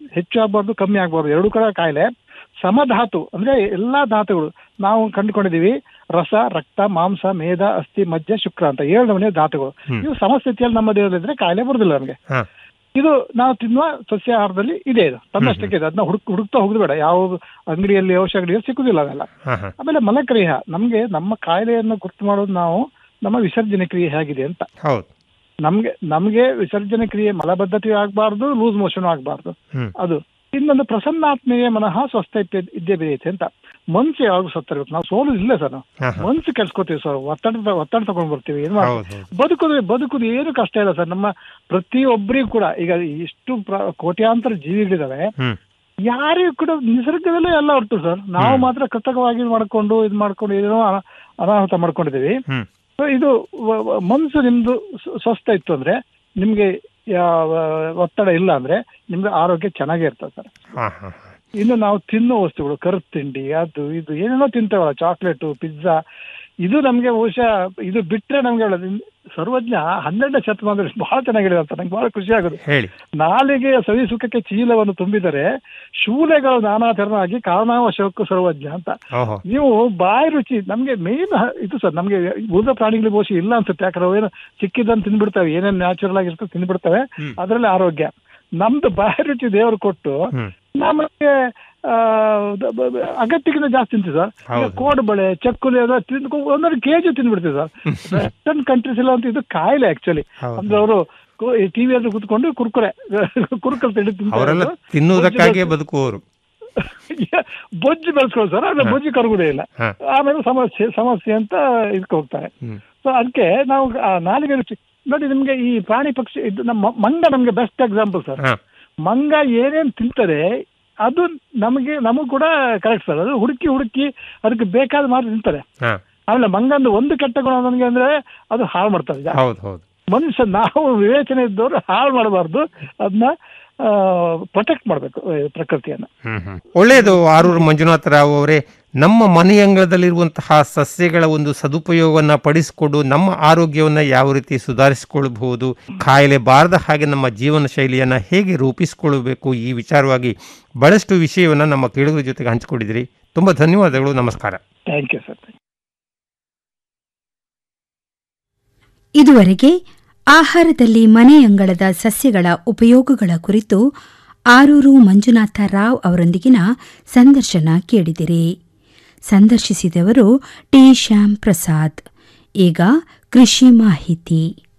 ಹೆಚ್ಚು ಆಗಬಾರ್ದು ಕಮ್ಮಿ ಆಗಬಾರ್ದು ಎರಡು ಕಡೆ ಕಾಯಿಲೆ ಸಮಧಾತು ಅಂದ್ರೆ ಎಲ್ಲಾ ಧಾತುಗಳು ನಾವು ಕಂಡುಕೊಂಡಿದೀವಿ ರಸ ರಕ್ತ ಮಾಂಸ ಮೇಧ ಅಸ್ಥಿ ಮಜ್ಜ ಶುಕ್ರ ಅಂತ ಏಳು ನಮೂನೆ ಧಾತುಗಳು ಇವು ಸಮಸ್ಥಿತಿಯಲ್ಲಿ ನಮ್ಮ ದೇಹದಲ್ಲಿದ್ರೆ ಕಾಯಿಲೆ ಬರುದಿಲ್ಲ ನಮಗೆ ಹಾ ಇದು ನಾವು ತಿನ್ನುವ ಸಸ್ಯಾಹಾರದಲ್ಲಿ ಇದೆ ಇದು ತನ್ನಷ್ಟಕ್ಕೆ ಇದೆ ಅದನ್ನ ಹುಡುಕ್ ಹುಡುಕ್ತಾ ಹೋಗುದು ಬೇಡ ಯಾವ ಅಂಗಡಿಯಲ್ಲಿ ಔಷಧ ಅಂಗಡಿಯಲ್ಲಿ ಸಿಕ್ಕುದಿಲ್ಲ ಅವೆಲ್ಲ ಹಾ ಹಾ ಆಮೇಲೆ ಮಲಕ್ರಿಯ ನಮ್ಗೆ ನಮ್ಮ ಕಾಯಿಲೆಯನ್ನು ಗುರ್ತು ಮಾಡೋದು ನಾವು ನಮ್ಮ ವಿಸರ್ಜನೆ ಕ್ರಿಯೆ ಹೇಗಿದೆ ಅಂತ ಹೌದು ನಮ್ಗೆ ನಮ್ಗೆ ವಿಸರ್ಜನೆ ಕ್ರಿಯೆ ಮಲಬದ್ಧತೆ ಆಗ್ಬಾರ್ದು ಲೂಸ್ ಮೋಷನ್ ಆಗ್ಬಾರ್ದು ಹ್ಮ್ ಅದು ಇನ್ನೊಂದು ಪ್ರಸನ್ನಾತ್ಮೆಯ ಮನಃ ಸ್ವಸ್ಥ ಇದ್ದೇ ಇದ್ದೇ ಬೆಳೆಯುತ್ತೆ ಅಂತ ಮನ್ಸು ಯಾವಾಗ ಸತ್ತಿರ್ಬೇಕು ನಾವು ಸೋಲು ಇಲ್ಲ ಸರ್ ನಾವು ಹಾ ಹಾ ಮನ್ಸು ಕೆಲ್ಸ್ಕೊತೀವಿ ಸರ್ ಒತ್ತಡ ಒತ್ತಡ ತಗೊಂಡ್ ಬರ್ತೀವಿ ಏನ್ ಹೌದು ಮಾಡ್ತೀವಿ ಹೌದು ಬದುಕುದು ಬದುಕುದು ಏನು ಕಷ್ಟ ಇಲ್ಲ ಸರ್ ನಮ್ಮ ಪ್ರತಿಯೊಬ್ಬರಿಗೂ ಕೂಡ ಈಗ ಇಷ್ಟು ಪ್ರ- ಕೋಟ್ಯಾಂತರ ಜೀವಿಗಳಿದಾವೆ ಹ್ಮ್ ಯಾರಿಗೂ ಕೂಡ ನಿಸರ್ಗದಲ್ಲೇ ಎಲ್ಲ ಹೊರತು ಸರ್ ನಾವು ಮಾತ್ರ ಕೃತಕವಾಗಿ ಮಾಡ್ಕೊಂಡು ಇದು ಮಾಡ್ಕೊಂಡು ಏನೋ ಅನ- ಅನಾಹುತ ಮಾಡ್ಕೊಂಡಿದೀವಿ ಹ್ಮ್ So ಇದು ವ- ವ- ಮನ್ಸು ನಿಮ್ದು ಸ್ವ- ಸ್ವಸ್ಥ ಇತ್ತು ಅಂದ್ರೆ ನಿಮ್ಗೆ ಯಾವ ಒತ್ತಡ ಇಲ್ಲ ಅಂದ್ರೆ ನಿಮ್ಗೆ ಆರೋಗ್ಯ ಚೆನ್ನಾಗೇ ಇರ್ತದೆ ಸರ್ ಹಾ ಹಾ ಹಾ ಇನ್ನು ನಾವು ತಿನ್ನೋ ವಸ್ತುಗಳು ಕರುತ್ ತಿಂಡಿ ಅದು ಇದು ಏನೇನೋ ತಿಂತೇವಲ್ಲ ಚಾಕ್ಲೇಟು ಪಿಜ್ಜಾ ಇದು ನಮ್ಗೆ ಬಹುಶಃ ಇದು ಬಿಟ್ರೆ ನಮ್ಗೆ ಒಳ್ಳೆದು. ಸರ್ವಜ್ಞ ಹನ್ನೆರಡನೇ ಶತಮಾನದಲ್ಲಿ ಬಹಳ ಚೆನ್ನಾಗಿದೆ ಅಂತ ನಂಗೆ ಬಹಳ ಖುಷಿ ಆಗುದು ಹೇಳಿ ನಾಲಿಗೆಯ ಸವಿ ಸುಖಕ್ಕೆ ಚೀಲವನ್ನು ತುಂಬಿದರೆ ಶೂಲೆಗಳು ನಾನಾ ತೆರನಾಗಿ ಕಾರಣಾವಶಕ್ಕೂ ಸರ್ವಜ್ಞ ಅಂತ ಓಹೋ ನೀವು ಬಾಯಿ ರುಚಿ ನಮ್ಗೆ ಮೇನ್ ಇದು ಸರ್ ನಮ್ಗೆ ಉಳಿದ ಪ್ರಾಣಿಗಳಿಗೆ ಬಹುಶಃ ಇಲ್ಲ ಅನ್ಸುತ್ತೆ ಯಾಕಂದ್ರೆ ಅವು ಏನು ಸಿಕ್ಕಿದ್ದನ್ನು ತಿಂದ್ಬಿಡ್ತವೆ ಏನೇನು ನ್ಯಾಚುರಲ್ ಆಗಿರ್ತದೆ ತಿಂದ್ಬಿಡ್ತವೆ ಅದರಲ್ಲಿ ಆರೋಗ್ಯ ನಮ್ದು ಬಾಯಿ ರುಚಿ ದೇವರು ಕೊಟ್ಟು ಹ್ಮ್ ನಮಗೆ ಆ, ದ- ಬ- ಬ- ಅಗತ್ಯಕ್ಕಿಂತ ಜಾಸ್ತಿ ತಿಂತೀವಿ ಸರ್ ಈಗ ಹೌದು. ಕೋಡುಬಳೆ ಚಕ್ಕುಲಿ ಅದೆಲ್ಲ ತಿಂದು ಒಂದೊಂದು ಕೆಜಿ ತಿಂದ್ಬಿಡ್ತೀವಿ ಸರ್ ವೆಸ್ಟರ್ನ್ ಕಂಟ್ರೀಸ್ ಎಲ್ಲ ಅಂತ ಇದು ಕಾಯಿಲೆ ಆಕ್ಚುಲಿ ಹೌದು. ಅಂದ್ರೆ ಅವರು ಟಿವಿ ಹತ್ರ ಕುತ್ಕೊಂಡು ಕುರ್ಕುರೆ ಕುರ್ಕುರೆ ತಿಂಡಿ ತಿಂತಾ ಅವರೆಲ್ಲ ಇರೋದು. ತಿನ್ನುವುದಕ್ಕಾಗಿಯೇ ಬದುಕುವವರು ಬೊಜ್ಜು ಬೆಳೆಸ್ಕೊಳ್ಳಿ ಆದ್ರೆ ಬೊಜ್ಜು ಕರಗುದೇ ಇಲ್ಲ ಹಾ. ಆಮೇಲೆ ಸಮಸ್ಯೆ ಸಮಸ್ಯೆ ಅಂತ ಇದಕ್ಕೆ ಹೋಗ್ತಾರೆ ಹ್ಮ್ ಸೊ ಅದಕ್ಕೆ ನಾವು ಆ ನಾಲಿಗೆ ರುಚಿ ನೋಡಿ ನಿಮ್ಗೆ ಈ ಪ್ರಾಣಿ ಪಕ್ಷಿ ಇದು ನಮ್ಮ ಮಂಗ ನಮ್ಗೆ ಬೆಸ್ಟ್ ಎಕ್ಸಾಂಪಲ್ ಸರ್ ಹಾ ಮಂಗ ಏನೇನ್ ತಿಂತಾರೆ ಅದು ನಮಗೆ ನಮಗ್ ಕೂಡ ಕರೆಕ್ಟ್ ಸರ್ ಅದು ಹುಡುಕಿ ಹುಡುಕಿ ಅದಕ್ಕೆ ಬೇಕಾದ ಮಾತ್ರ ತಿಂತಾರೆ ಹಾ ಆಮೇಲೆ ಮಂಗಂದು ಒಂದು ಕೆಟ್ಟ ಗುಣ ನನಗೆ ಅಂದ್ರೆ ಅದು ಹಾಳು ಮಾಡ್ತಾರೆ ಜಾಸ್ತಿ. ಹೌದು ಹೌದು ಮನುಷ್ಯ ನಾವು ವಿವೇಚನೆ ಇದ್ದವರು ಹಾಳು ಮಾಡಬಾರ್ದು ಅದನ್ನ ಪ್ರೊಟೆಕ್ಟ್ ಮಾಡಬೇಕು ಪ್ರಕೃತಿಯನ್ನ ಹ್ಮ್ ಹ್ಮ್ ಒಳ್ಳೆಯದು ಆರೂರು ಮಂಜುನಾಥ ರಾವ್ ಅವರೇ ನಮ್ಮ ಮನೆಯಂಗಳದಲ್ಲಿರುವಂತಹ ಸಸ್ಯಗಳ ಒಂದು ಸದುಪಯೋಗವನ್ನ ಪಡಿಸಿಕೊಂಡು ನಮ್ಮ ಆರೋಗ್ಯವನ್ನ ಯಾವ ರೀತಿ ಸುಧಾರಿಸಿಕೊಳ್ಳಬಹುದು ಕಾಯಿಲೆ ಬಾರದ ಹಾಗೆ ನಮ್ಮ ಜೀವನ ಶೈಲಿಯನ್ನ ಹೇಗೆ ರೂಪಿಸಿಕೊಳ್ಳಬೇಕು ಈ ವಿಚಾರವಾಗಿ ಬಹಳಷ್ಟು ವಿಷಯವನ್ನ ನಮ್ಮ ಕೇಳುಗರ ಜೊತೆಗೆ ಹಂಚಿಕೊಂಡಿದ್ದೀರಿ ತುಂಬಾ ಧನ್ಯವಾದಗಳು ನಮಸ್ಕಾರ ಥ್ಯಾಂಕ್ ಯು ಸರ್ ಇದುವರೆಗೆ ಆಹಾರದಲ್ಲಿ ಮನೆಯಂಗಳದ ಸಸ್ಯಗಳ ಉಪಯೋಗಗಳ ಕುರಿತು ಆರೂರು ಮಂಜುನಾಥ ರಾವ್ ಅವರೊಂದಿಗಿನ ಸಂದರ್ಶನ ಕೇಳಿದಿರಿ ಸಂದರ್ಶಿಸಿದವರು ಟಿ ಶ್ಯಾಮ್ ಪ್ರಸಾದ್ ಈಗ ಕೃಷಿ ಮಾಹಿತಿ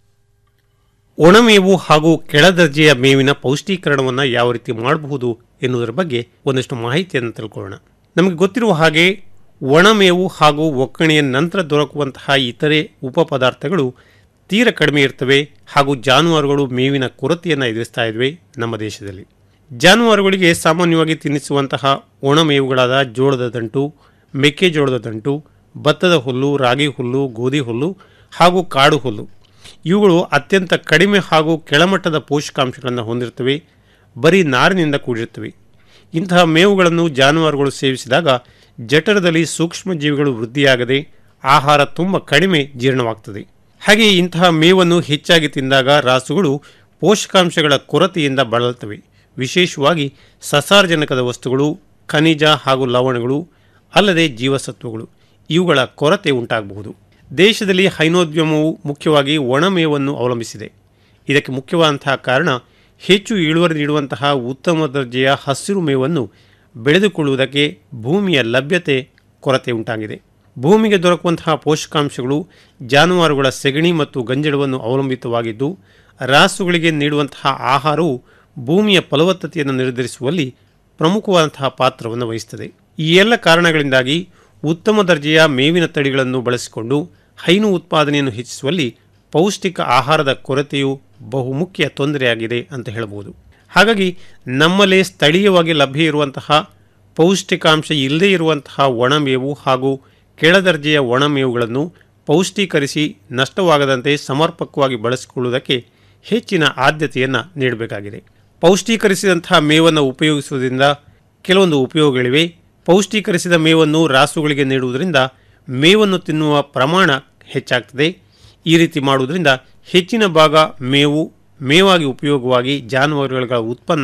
ಒಣಮೇವು ಹಾಗೂ ಕೆಳದರ್ಜೆಯ ಮೇವಿನ ಪೌಷ್ಟೀಕರಣವನ್ನು ಯಾವ ರೀತಿ ಮಾಡಬಹುದು ಎನ್ನುವುದರ ಬಗ್ಗೆ ಒಂದಷ್ಟು ಮಾಹಿತಿಯನ್ನು ತಿಳ್ಕೊಳ್ಳೋಣ ನಮಗೆ ಗೊತ್ತಿರುವ ಹಾಗೆ ಒಣಮೇವು ಹಾಗೂ ಒಕ್ಕಣೆಯ ನಂತರ ದೊರಕುವಂತಹ ಇತರೆ ಉಪ ಪದಾರ್ಥಗಳು ತೀರ ಕಡಿಮೆ ಇರ್ತವೆ ಹಾಗೂ ಜಾನುವಾರುಗಳು ಮೇವಿನ ಕೊರತೆಯನ್ನು ಎದುರಿಸ್ತಾ ಇದ್ವೆ ನಮ್ಮ ದೇಶದಲ್ಲಿ ಜಾನುವಾರುಗಳಿಗೆ ಸಾಮಾನ್ಯವಾಗಿ ತಿನ್ನಿಸುವಂತಹ ಒಣಮೇವುಗಳಾದ ಜೋಳದ ದಂಟು ಮೆಕ್ಕೆಜೋಳದ ದಂಟು ಭತ್ತದ ಹುಲ್ಲು ರಾಗಿ ಹುಲ್ಲು ಗೋಧಿ ಹುಲ್ಲು ಹಾಗೂ ಕಾಡು ಹುಲ್ಲು ಇವುಗಳು ಅತ್ಯಂತ ಕಡಿಮೆ ಹಾಗೂ ಕೆಳಮಟ್ಟದ ಪೋಷಕಾಂಶಗಳನ್ನು ಹೊಂದಿರುತ್ತವೆ ಬರೀ ನಾರಿನಿಂದ ಕೂಡಿರುತ್ತವೆ ಇಂತಹ ಮೇವುಗಳನ್ನು ಜಾನುವಾರುಗಳು ಸೇವಿಸಿದಾಗ ಜಠರದಲ್ಲಿ ಸೂಕ್ಷ್ಮ ಜೀವಿಗಳು ವೃದ್ಧಿಯಾಗದೆ ಆಹಾರ ತುಂಬ ಕಡಿಮೆ ಜೀರ್ಣವಾಗ್ತದೆ ಹಾಗೆ ಇಂತಹ ಮೇವನ್ನು ಹೆಚ್ಚಾಗಿ ತಿಂದಾಗ ರಾಸುಗಳು ಪೋಷಕಾಂಶಗಳ ಕೊರತೆಯಿಂದ ಬಳಲ್ತವೆ ವಿಶೇಷವಾಗಿ ಸಸಾರಜನಕದ ವಸ್ತುಗಳು ಖನಿಜ ಹಾಗೂ ಲವಣಗಳು ಅಲ್ಲದೆ ಜೀವಸತ್ವಗಳು ಇವುಗಳ ಕೊರತೆ ಉಂಟಾಗಬಹುದು ದೇಶದಲ್ಲಿ ಹೈನೋದ್ಯಮವು ಮುಖ್ಯವಾಗಿ ಒಣಮೇವನ್ನು ಅವಲಂಬಿಸಿದೆ ಇದಕ್ಕೆ ಮುಖ್ಯವಾದಂತಹ ಕಾರಣ ಹೆಚ್ಚು ಇಳುವರಿ ನೀಡುವಂತಹ ಉತ್ತಮ ದರ್ಜೆಯ ಹಸಿರು ಮೇವನ್ನು ಬೆಳೆದುಕೊಳ್ಳುವುದಕ್ಕೆ ಭೂಮಿಯ ಲಭ್ಯತೆ ಕೊರತೆ ಉಂಟಾಗಿದೆ ಭೂಮಿಗೆ ದೊರಕುವಂತಹ ಪೋಷಕಾಂಶಗಳು ಜಾನುವಾರುಗಳ ಸೆಗಣಿ ಮತ್ತು ಗಂಜಳವನ್ನು ಅವಲಂಬಿತವಾಗಿದ್ದು ರಾಸುಗಳಿಗೆ ನೀಡುವಂತಹ ಆಹಾರವು ಭೂಮಿಯ ಫಲವತ್ತತೆಯನ್ನು ನಿರ್ಧರಿಸುವಲ್ಲಿ ಪ್ರಮುಖವಾದಂತಹ ಪಾತ್ರವನ್ನು ವಹಿಸುತ್ತದೆ ಈ ಎಲ್ಲ ಕಾರಣಗಳಿಂದಾಗಿ ಉತ್ತಮ ದರ್ಜೆಯ ಮೇವಿನ ತಳಿಗಳನ್ನು ಬಳಸಿಕೊಂಡು ಹೈನು ಉತ್ಪಾದನೆಯನ್ನು ಹೆಚ್ಚಿಸುವಲ್ಲಿ ಪೌಷ್ಟಿಕ ಆಹಾರದ ಕೊರತೆಯು ಬಹುಮುಖ್ಯ ತೊಂದರೆಯಾಗಿದೆ ಅಂತ ಹೇಳಬಹುದು ಹಾಗಾಗಿ ನಮ್ಮಲ್ಲೇ ಸ್ಥಳೀಯವಾಗಿ ಲಭ್ಯ ಇರುವಂತಹ ಪೌಷ್ಟಿಕಾಂಶ ಇಲ್ಲದೇ ಇರುವಂತಹ ಒಣಮೇವು ಹಾಗೂ ಕೆಳದರ್ಜೆಯ ಒಣಮೇವುಗಳನ್ನು ಪೌಷ್ಟೀಕರಿಸಿ ನಷ್ಟವಾಗದಂತೆ ಸಮರ್ಪಕವಾಗಿ ಬಳಸಿಕೊಳ್ಳುವುದಕ್ಕೆ ಹೆಚ್ಚಿನ ಆದ್ಯತೆಯನ್ನು ನೀಡಬೇಕಾಗಿದೆ ಪೌಷ್ಟೀಕರಿಸಿದಂತಹ ಮೇವನ್ನು ಉಪಯೋಗಿಸುವುದರಿಂದ ಕೆಲವೊಂದು ಉಪಯೋಗಗಳಿವೆ ಪೌಷ್ಟೀಕರಿಸಿದ ಮೇವನ್ನು ರಾಸುಗಳಿಗೆ ನೀಡುವುದರಿಂದ ಮೇವನ್ನು ತಿನ್ನುವ ಪ್ರಮಾಣ ಹೆಚ್ಚಾಗ್ತದೆ ಈ ರೀತಿ ಮಾಡುವುದರಿಂದ ಹೆಚ್ಚಿನ ಭಾಗ ಮೇವು ಮೇವಾಗಿ ಉಪಯೋಗವಾಗಿ ಜಾನುವಾರುಗಳ ಉತ್ಪನ್ನ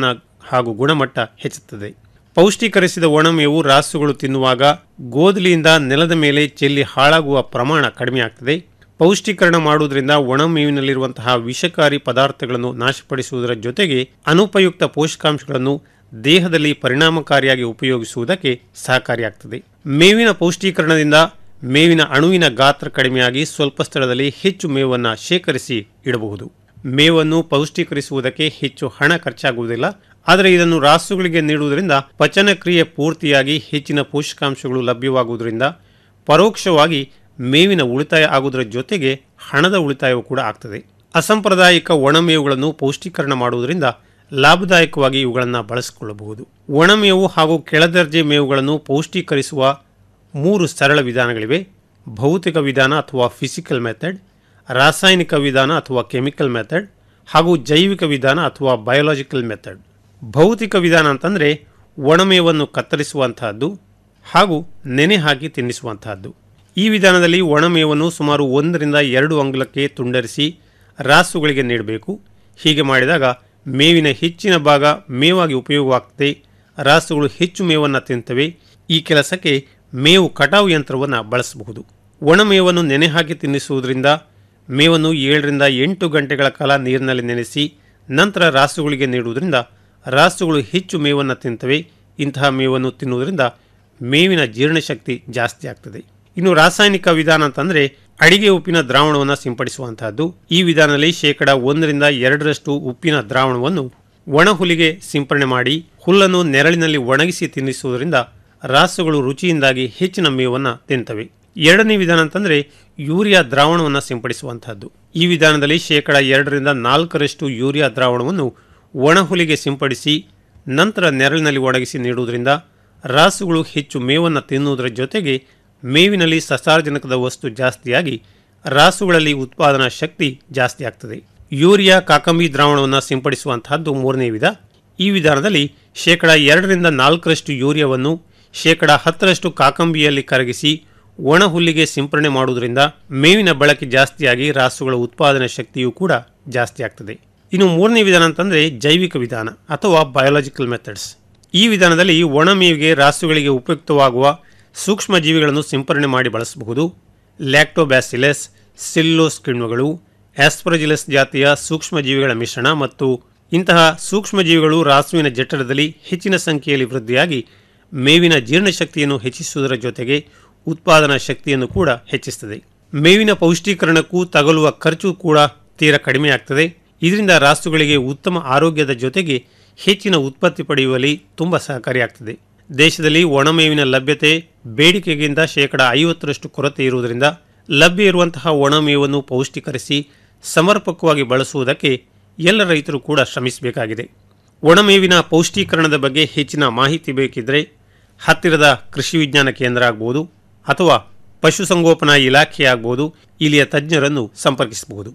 ಹಾಗೂ ಗುಣಮಟ್ಟ ಹೆಚ್ಚುತ್ತದೆ ಪೌಷ್ಟಿಕರಿಸಿದ ಒಣಮೇವು ರಾಸುಗಳು ತಿನ್ನುವಾಗ ಗೋದಲಿಯಿಂದ ನೆಲದ ಮೇಲೆ ಚೆಲ್ಲಿ ಹಾಳಾಗುವ ಪ್ರಮಾಣ ಕಡಿಮೆಯಾಗ್ತದೆ ಪೌಷ್ಟೀಕರಣ ಮಾಡುವುದರಿಂದ ಒಣಮೇವಿನಲ್ಲಿರುವಂತಹ ವಿಷಕಾರಿ ಪದಾರ್ಥಗಳನ್ನು ನಾಶಪಡಿಸುವುದರ ಜೊತೆಗೆ ಅನುಪಯುಕ್ತ ಪೋಷಕಾಂಶಗಳನ್ನು ದೇಹದಲ್ಲಿ ಪರಿಣಾಮಕಾರಿಯಾಗಿ ಉಪಯೋಗಿಸುವುದಕ್ಕೆ ಸಹಕಾರಿಯಾಗ್ತದೆ ಮೇವಿನ ಪೌಷ್ಟೀಕರಣದಿಂದ ಮೇವಿನ ಅಣುವಿನ ಗಾತ್ರ ಕಡಿಮೆಯಾಗಿ ಸ್ವಲ್ಪ ಸ್ಥಳದಲ್ಲಿ ಹೆಚ್ಚು ಮೇವನ್ನು ಶೇಖರಿಸಿ ಇಡಬಹುದು ಮೇವನ್ನು ಪೌಷ್ಟೀಕರಿಸುವುದಕ್ಕೆ ಹೆಚ್ಚು ಹಣ ಖರ್ಚಾಗುವುದಿಲ್ಲ ಆದರೆ ಇದನ್ನು ರಾಸುಗಳಿಗೆ ನೀಡುವುದರಿಂದ ಪಚನ ಕ್ರಿಯೆ ಪೂರ್ತಿಯಾಗಿ ಹೆಚ್ಚಿನ ಪೋಷಕಾಂಶಗಳು ಲಭ್ಯವಾಗುವುದರಿಂದ ಪರೋಕ್ಷವಾಗಿ ಮೇವಿನ ಉಳಿತಾಯ ಆಗುವುದರ ಜೊತೆಗೆ ಹಣದ ಉಳಿತಾಯವೂ ಕೂಡ ಆಗ್ತದೆ ಅಸಂಪ್ರದಾಯಿಕ ಒಣಮೇವುಗಳನ್ನು ಪೌಷ್ಟೀಕರಣ ಮಾಡುವುದರಿಂದ ಲಾಭದಾಯಕವಾಗಿ ಇವುಗಳನ್ನು ಬಳಸಿಕೊಳ್ಳಬಹುದು ಒಣಮೇವು ಹಾಗೂ ಕೆಳದರ್ಜೆ ಮೇವುಗಳನ್ನು ಪೌಷ್ಟೀಕರಿಸುವ ಮೂರು ಸರಳ ವಿಧಾನಗಳಿವೆ ಭೌತಿಕ ವಿಧಾನ ಅಥವಾ ಫಿಸಿಕಲ್ ಮೆಥಡ್ ರಾಸಾಯನಿಕ ವಿಧಾನ ಅಥವಾ ಕೆಮಿಕಲ್ ಮೆಥಡ್ ಹಾಗೂ ಜೈವಿಕ ವಿಧಾನ ಅಥವಾ ಬಯೋಲಾಜಿಕಲ್ ಮೆಥಡ್ ಭೌತಿಕ ವಿಧಾನ ಅಂತಂದರೆ ಒಣಮೇವನ್ನು ಕತ್ತರಿಸುವಂತಹದ್ದು ಹಾಗೂ ನೆನೆ ಹಾಕಿ ತಿನ್ನಿಸುವಂತಹದ್ದು ಈ ವಿಧಾನದಲ್ಲಿ ಒಣಮೇವನ್ನು ಸುಮಾರು ಒಂದರಿಂದ ಎರಡು ಅಂಗುಲಕ್ಕೆ ತುಂಡರಿಸಿ ರಾಸುಗಳಿಗೆ ನೀಡಬೇಕು ಹೀಗೆ ಮಾಡಿದಾಗ ಮೇವಿನ ಹೆಚ್ಚಿನ ಭಾಗ ಮೇವಾಗಿ ಉಪಯೋಗವಾಗ್ತದೆ ರಾಸುಗಳು ಹೆಚ್ಚು ಮೇವನ್ನು ತಿಂತವೆ ಈ ಕೆಲಸಕ್ಕೆ ಮೇವು ಕಟಾವು ಯಂತ್ರವನ್ನು ಬಳಸಬಹುದು ಒಣಮೇವನ್ನು ನೆನೆ ಹಾಕಿ ತಿನ್ನಿಸುವುದರಿಂದ ಮೇವನ್ನು ಏಳರಿಂದ ಎಂಟು ಗಂಟೆಗಳ ಕಾಲ ನೀರಿನಲ್ಲಿ ನೆನೆಸಿ ನಂತರ ರಾಸುಗಳಿಗೆ ನೀಡುವುದರಿಂದ ರಾಸುಗಳು ಹೆಚ್ಚು ಮೇವನ್ನು ತಿಂತವೆ ಇಂತಹ ಮೇವನ್ನು ತಿನ್ನುವುದರಿಂದ ಮೇವಿನ ಜೀರ್ಣಶಕ್ತಿ ಜಾಸ್ತಿ ಆಗ್ತದೆ ಇನ್ನು ರಾಸಾಯನಿಕ ವಿಧಾನ ಅಂತಂದರೆ ಅಡಿಗೆ ಉಪ್ಪಿನ ದ್ರಾವಣವನ್ನು ಸಿಂಪಡಿಸುವಂತಹದ್ದು ಈ ವಿಧಾನದಲ್ಲಿ ಶೇಕಡ ಒಂದರಿಂದ ಎರಡರಷ್ಟು ಉಪ್ಪಿನ ದ್ರಾವಣವನ್ನು ಒಣ ಹುಲಿಗೆ ಸಿಂಪರಣೆ ಮಾಡಿ ಹುಲ್ಲನ್ನು ನೆರಳಿನಲ್ಲಿ ಒಣಗಿಸಿ ತಿನ್ನಿಸುವುದರಿಂದ ರಾಸುಗಳು ರುಚಿಯಿಂದಾಗಿ ಹೆಚ್ಚಿನ ಮೇವನ್ನು ತಿಂತವೆ ಎರಡನೇ ವಿಧಾನ ಅಂತಂದರೆ ಯೂರಿಯಾ ದ್ರಾವಣವನ್ನು ಸಿಂಪಡಿಸುವಂತಹದ್ದು ಈ ವಿಧಾನದಲ್ಲಿ ಶೇಕಡ ಎರಡರಿಂದ ನಾಲ್ಕರಷ್ಟು ಯೂರಿಯಾ ದ್ರಾವಣವನ್ನು ಒಣ ಹುಲಿಗೆ ಸಿಂಪಡಿಸಿ ನಂತರ ನೆರಳಿನಲ್ಲಿ ಒಣಗಿಸಿ ನೀಡುವುದರಿಂದ ರಾಸುಗಳು ಹೆಚ್ಚು ಮೇವನ್ನು ತಿನ್ನುವುದರ ಜೊತೆಗೆ ಮೇವಿನಲ್ಲಿ ಸಸಾರಜನಕದ ವಸ್ತು ಜಾಸ್ತಿಯಾಗಿ ರಾಸುಗಳಲ್ಲಿ ಉತ್ಪಾದನಾ ಶಕ್ತಿ ಜಾಸ್ತಿ ಆಗ್ತದೆ ಯೂರಿಯಾ ಕಾಕಂಬಿ ದ್ರಾವಣವನ್ನು ಸಿಂಪಡಿಸುವಂತಹದ್ದು ಮೂರನೇ ವಿಧ ಈ ವಿಧಾನದಲ್ಲಿ ಶೇಕಡ ಎರಡರಿಂದ ನಾಲ್ಕರಷ್ಟು ಯೂರಿಯಾವನ್ನು ಶೇಕಡ ಹತ್ತರಷ್ಟು ಕಾಕಂಬಿಯಲ್ಲಿ ಕರಗಿಸಿ ಒಣ ಹುಲ್ಲಿಗೆ ಸಿಂಪರಣೆ ಮಾಡುವುದರಿಂದ ಮೇವಿನ ಬಳಕೆ ಜಾಸ್ತಿಯಾಗಿ ರಾಸುಗಳ ಉತ್ಪಾದನಾ ಶಕ್ತಿಯೂ ಕೂಡ ಜಾಸ್ತಿ ಆಗ್ತದೆ ಇನ್ನು ಮೂರನೇ ವಿಧಾನ ಅಂತಂದರೆ ಜೈವಿಕ ವಿಧಾನ ಅಥವಾ ಬಯೋಲಾಜಿಕಲ್ ಮೆಥಡ್ಸ್ ಈ ವಿಧಾನದಲ್ಲಿ ಒಣ ಮೇವಿಗೆ ರಾಸುಗಳಿಗೆ ಉಪಯುಕ್ತವಾಗುವ ಸೂಕ್ಷ್ಮ ಜೀವಿಗಳನ್ನು ಸಿಂಪರಣೆ ಮಾಡಿ ಬಳಸಬಹುದು ಲ್ಯಾಕ್ಟೋಬ್ಯಾಸಿಲಸ್ ಸಿಲ್ಲೋಸ್ ಕಿಣ್ವಗಳು ಆಸ್ಪರಜಿಲಸ್ ಜಾತಿಯ ಸೂಕ್ಷ್ಮ ಜೀವಿಗಳ ಮಿಶ್ರಣ ಮತ್ತು ಇಂತಹ ಸೂಕ್ಷ್ಮ ಜೀವಿಗಳು ರಾಸುವಿನ ಜಠರದಲ್ಲಿ ಹೆಚ್ಚಿನ ಸಂಖ್ಯೆಯಲ್ಲಿ ವೃದ್ಧಿಯಾಗಿ ಮೇವಿನ ಜೀರ್ಣಶಕ್ತಿಯನ್ನು ಹೆಚ್ಚಿಸುವುದರ ಜೊತೆಗೆ ಉತ್ಪಾದನಾ ಶಕ್ತಿಯನ್ನು ಕೂಡ ಹೆಚ್ಚಿಸುತ್ತದೆ ಮೇವಿನ ಪೌಷ್ಟೀಕರಣಕ್ಕೂ ತಗಲುವ ಖರ್ಚು ಕೂಡ ತೀರ ಕಡಿಮೆಯಾಗ್ತದೆ ಇದರಿಂದ ರಾಸುಗಳಿಗೆ ಉತ್ತಮ ಆರೋಗ್ಯದ ಜೊತೆಗೆ ಹೆಚ್ಚಿನ ಉತ್ಪತ್ತಿ ಪಡೆಯುವಲ್ಲಿ ತುಂಬ ಸಹಕಾರಿಯಾಗ್ತದೆ ದೇಶದಲ್ಲಿ ಒಣಮೇವಿನ ಲಭ್ಯತೆ ಬೇಡಿಕೆಗಿಂತ ಶೇಕಡ ಐವತ್ತರಷ್ಟು ಕೊರತೆ ಇರುವುದರಿಂದ ಲಭ್ಯ ಇರುವಂತಹ ಒಣಮೇವನ್ನು ಪೌಷ್ಟೀಕರಿಸಿ ಸಮರ್ಪಕವಾಗಿ ಬಳಸುವುದಕ್ಕೆ ಎಲ್ಲ ರೈತರು ಕೂಡ ಶ್ರಮಿಸಬೇಕಾಗಿದೆ ಒಣಮೇವಿನ ಪೌಷ್ಟೀಕರಣದ ಬಗ್ಗೆ ಹೆಚ್ಚಿನ ಮಾಹಿತಿ ಬೇಕಿದ್ದರೆ ಹತ್ತಿರದ ಕೃಷಿ ವಿಜ್ಞಾನ ಕೇಂದ್ರ ಆಗ್ಬೋದು ಅಥವಾ ಪಶುಸಂಗೋಪನಾ ಇಲಾಖೆ ಆಗ್ಬೋದು ಇಲ್ಲಿಯ ತಜ್ಞರನ್ನು ಸಂಪರ್ಕಿಸಬಹುದು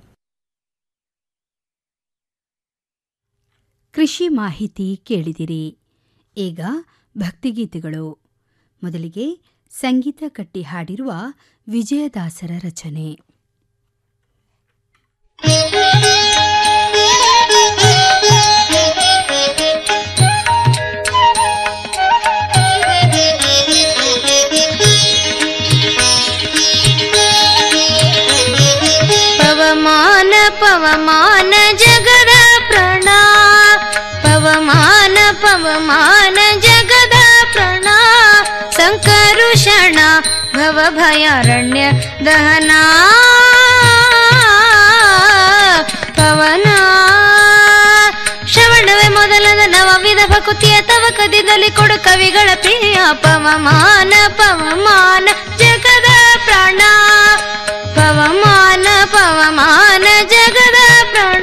ಕೃಷಿ ಮಾಹಿತಿ ಕೇಳಿದಿರಿ ಈಗ ಭಕ್ತಿಗೀತೆಗಳು ಮೊದಲಿಗೆ ಸಂಗೀತ ಕಟ್ಟಿ ಹಾಡಿರುವ ವಿಜಯದಾಸರ ರಚನೆ ಪವಮಾನ ಪವಮಾನ ಜಗದ ಪ್ರಣ ಪವಮಾನ ಪವಮಾನ ಜಗದ ಪ್ರಣ ಸಂಕರುಷಣ ಭವ ಭಯಾರಣ್ಯ ದಹನ ಪವನ ಶ್ರವಣವೇ ಮೊದಲದ ನವವಿಧ ಭಕುತಿಯ ತವ ಕದಿದಲ್ಲಿ ಕೊಡು ಕವಿಗಳ ಪ್ರಿಯ ಪವಮಾನ ಪವಮಾನ ಜಗದ ಪ್ರಾಣ ಪವಮಾನ ಪವಮಾನ ಜಗದ ಪ್ರಾಣ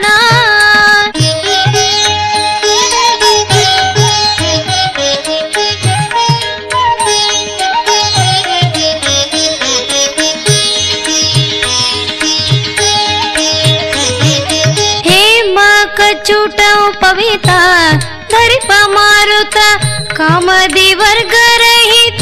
ಹೇಮ ಕಚ್ಚುಟ ಪವಿತ ಧರಿಪ ಮಾರುತ ಕಾಮದಿ ವರ್ಗರಹಿತ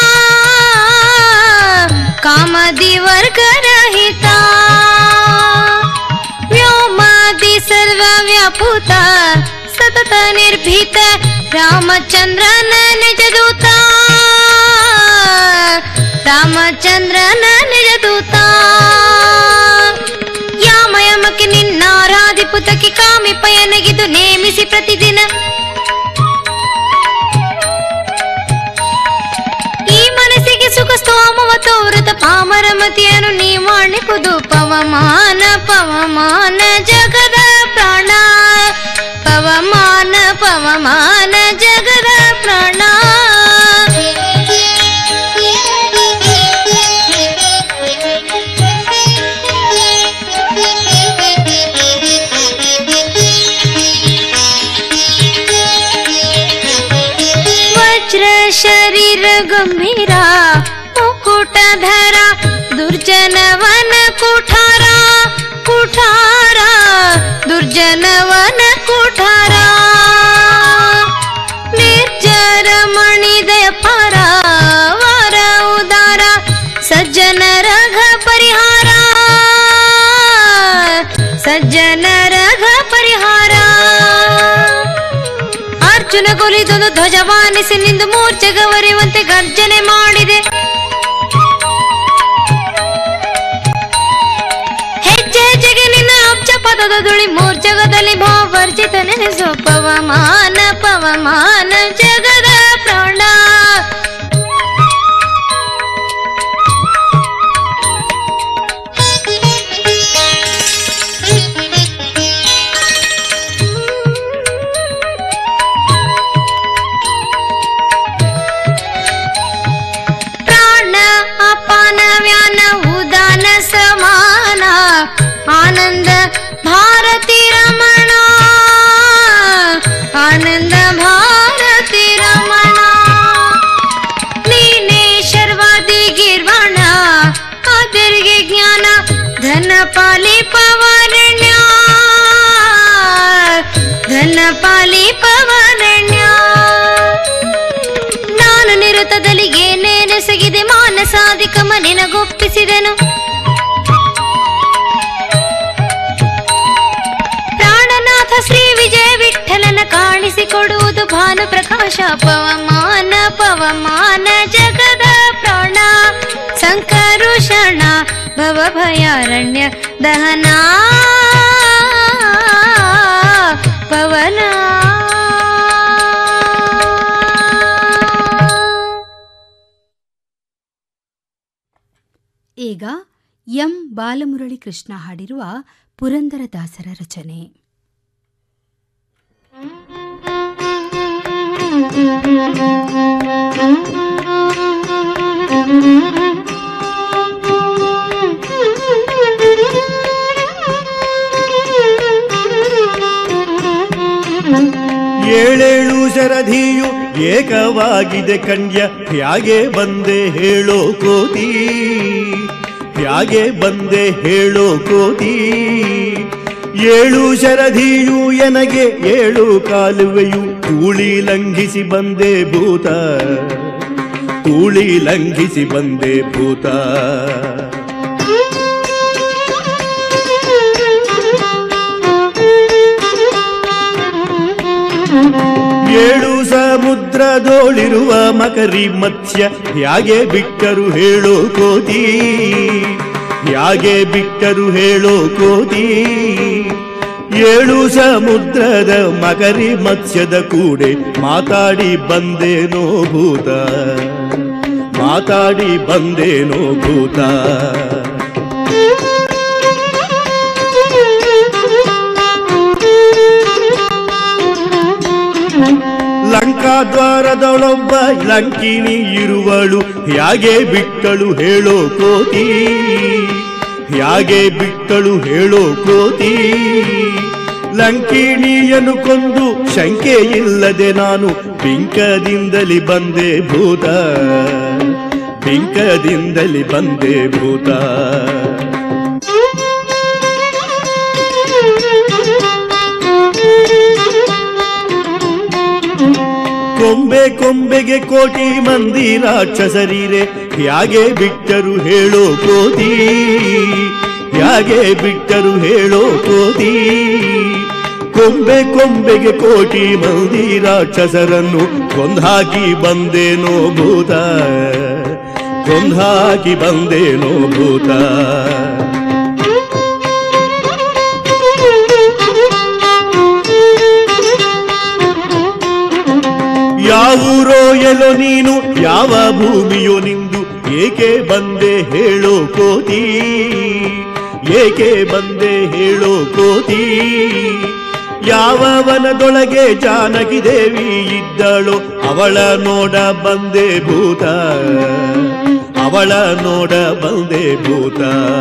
ಕಾಮದಿ ವರ್ಗರಹಿತ ವ್ಯೋಮಾದಿ ಸರ್ವ ವ್ಯಾಪುತ ಸತ್ ಸತತ ನಿರ್ಭೀತ ರಾಮಚಂದ್ರನ ನಿಜ ದೂತ ರಾಮಚಂದ್ರನ ನಿಜ ದೂತ ಯಾಮಯಮಕ್ಕೆ ನಿನ್ನಾರಾಧಿಪುತಕ್ಕೆ ಕಾಮಿ ಪಯನಗಿದು ನೇಮಿಸಿ ಪ್ರತಿದಿನ ಈ ಮನಸ್ಸಿಗೆ ಸುಖ ಸ್ತೋಮವ ತೋರತ ಪಾಮರ ಮತಿಯನ್ನು ನೀ ಮಾಡಿಕುದು ಪವಮಾನ ಪವಮಾನ ಜಗದ ಪ್ರಾಣ ಪವಮಾನ ಪವಮಾನ ಜಗದ ಪ್ರಾಣ ವಜ್ರ ಶರೀರ ಗಂಭೀರ ಮುಕುಟಧರ ದುರ್ಜನವನ ಕುಠಾರ ಕುಠಾರ ದುರ್ಜನವನ ಕುಠಾರ ನಿರ್ಜರ ಮಣಿದಯ ಪರ ವರ ಉದಾರ ಸಜ್ಜನ ರಘ ಪರಿಹಾರ ಸಜ್ಜನ ರಘ ಪರಿಹಾರ ಅರ್ಜುನ ಕೊಲಿದೊಂದು ಧ್ವಜವಾನಿಸಿ ನಿಂದು ಮೂರ್ಛೆಗವರಿವಂತೆ ಗರ್ಜನೆ ಮಾಡಿದೆ ಹೆಜ್ಜೆ ಹೆಜ್ಜೆಗೆ ನಿನ್ನ ಅಬ್ಜ ಪದದ ದುಳಿ ಮೂರ್ಛಗದಲ್ಲಿ ಭಾವರ್ಜಿತ ನೆನೆಸು ಪವಮಾನ ಪವಮಾನ ಜಗದ ಪ್ರಾಣ ಪ್ರಾಣ ಅಪಾನ ವ್ಯಾನ ಉದಾನ ಸಮಾನ ಆನಂದ ಭಾರತಿ ರಮಣ ಆನಂದ ಭಾರತಿ ರಮಣ ನೀನೇ ಶರ್ವಾದಿ ಗಿರ್ವಣ ಅದರಿಗೆ ಜ್ಞಾನ ಧನ ಪಾಲಿ ಪವರಣ್ಯ ಧನ ಪಾಲಿ ಪವರಣ್ಯ ನಾನು ನಿರತದಲ್ಲಿ ಏನೇನೆಸಗಿದೆ ಮಾನಸಾಧಿಕಮ ನಿನಗೊಪ್ಪಿಸಿದೆನು ಪ್ರಾಣನಾಥ ಶ್ರೀ ವಿಜಯ ವಿಠಲನ ಕಾಣಿಸಿಕೊಡುವುದು ಭಾನು ಪ್ರಕಾಶ ಪವಮಾನ ಪವಮಾನ ಜಗದ ಪ್ರಾಣ ಸಂಕರುಷಣ ಭವ ಭಯಾರಣ್ಯ ದಹನ ಪವನ ಈಗ ಎಂ ಬಾಲಮುರಳಿ ಕೃಷ್ಣ ಹಾಡಿರುವ ಪುರಂದರದಾಸರ ರಚನೆ ಏಳೇಳು ಶರಧಿಯು ಏಕವಾಗಿದೆ ಕಣ್ಯ ಹ್ಯಾಗೆ ಬಂದೆ ಹೇಳೋ ಕೋತಿ ಹ್ಯಾಗೆ ಬಂದೆ ಹೇಳೋ ಕೋತಿ ಏಳು ಶರಧಿಯು ಎನಗೆ ಏಳು ಕಾಲುವೆಯು ಕೂಳಿ ಲಂಘಿಸಿ ಬಂದೆ ಭೂತ ಕೂಳಿ ಲಂಘಿಸಿ ಬಂದೆ ಭೂತ ಏಳು ಸಮುದ್ರದೋಳಿರುವ ಮಕರಿ ಮತ್ಸ್ಯ ಯಾಗೆ ಬಿಟ್ಟರು ಹೇಳೋ ಕೋತಿ ಯಾಗೆ ಬಿಟ್ಟರು ಹೇಳೋ ಕೋತಿ ಏಳು ಸಮುದ್ರದ ಮಕರಿ ಮತ್ಸ್ಯದ ಕೂಡೆ ಮಾತಾಡಿ ಬಂದೇನೋ ಭೂತ ಮಾತಾಡಿ ಬಂದೇನೋ ಭೂತ ಲಂಕಾದ್ವಾರದೊಳೊಬ್ಬ ಲಂಕಿನಿ ಇರುವಳು ಯಾಗೆ ಬಿಟ್ಟಳು ಹೇಳೋ ಕೋತಿ ಯಾಗೆ ಬಿಟ್ಟಳು ಹೇಳೋ ಕೋತಿ ಲಂಕಿಣಿಯನ್ನು ಕೊಂದು ಶಂಕೆ ಇಲ್ಲದೆ ನಾನು ಬಿಂಕದಿಂದಲಿ ಬಂದೆ ಭೂತ ಬಿಂಕದಿಂದಲಿ ಬಂದೆ ಭೂತ ಕೊಂಬೆ ಕೊಂಬೆಗೆ ಕೋಟಿ ಮಂದಿ ರಾಕ್ಷಸರೀರೆ ಯಾಗೆ ಬಿಟ್ಟರು ಹೇಳೋ ಕೋತಿ ಯಾಗೆ ಬಿಟ್ಟರು ಹೇಳೋ ಕೋತಿ ಕೊಂಬೆ ಕೊಂಬೆಗೆ ಕೋಟಿ ಮಂದಿ ರಾಕ್ಷಸರನ್ನು ಕೊಂದಾಕಿ ಬಂದೇನೋ ಭೂತ ಕೊಂದಾಕಿ ಬಂದೇನೋ ಭೂತ ಯಾವೂರೋ ಎಲ್ಲೋ ನೀನು ಯಾವ ಭೂಮಿಯೋ ನಿಂದು ಏಕೆ ಬಂದೆ ಹೇಳೋ ಕೋತಿ ಏಕೆ ಬಂದೆ ಹೇಳೋ ಕೋತಿ ಯಾವ ವನದೊಳಗೆ ಜಾನಕಿ ದೇವಿ ಇದ್ದಳು ಅವಳ ನೋಡ ಬಂದೆ ಭೂತ ಅವಳ ನೋಡ ಬಂದೆ ಭೂತ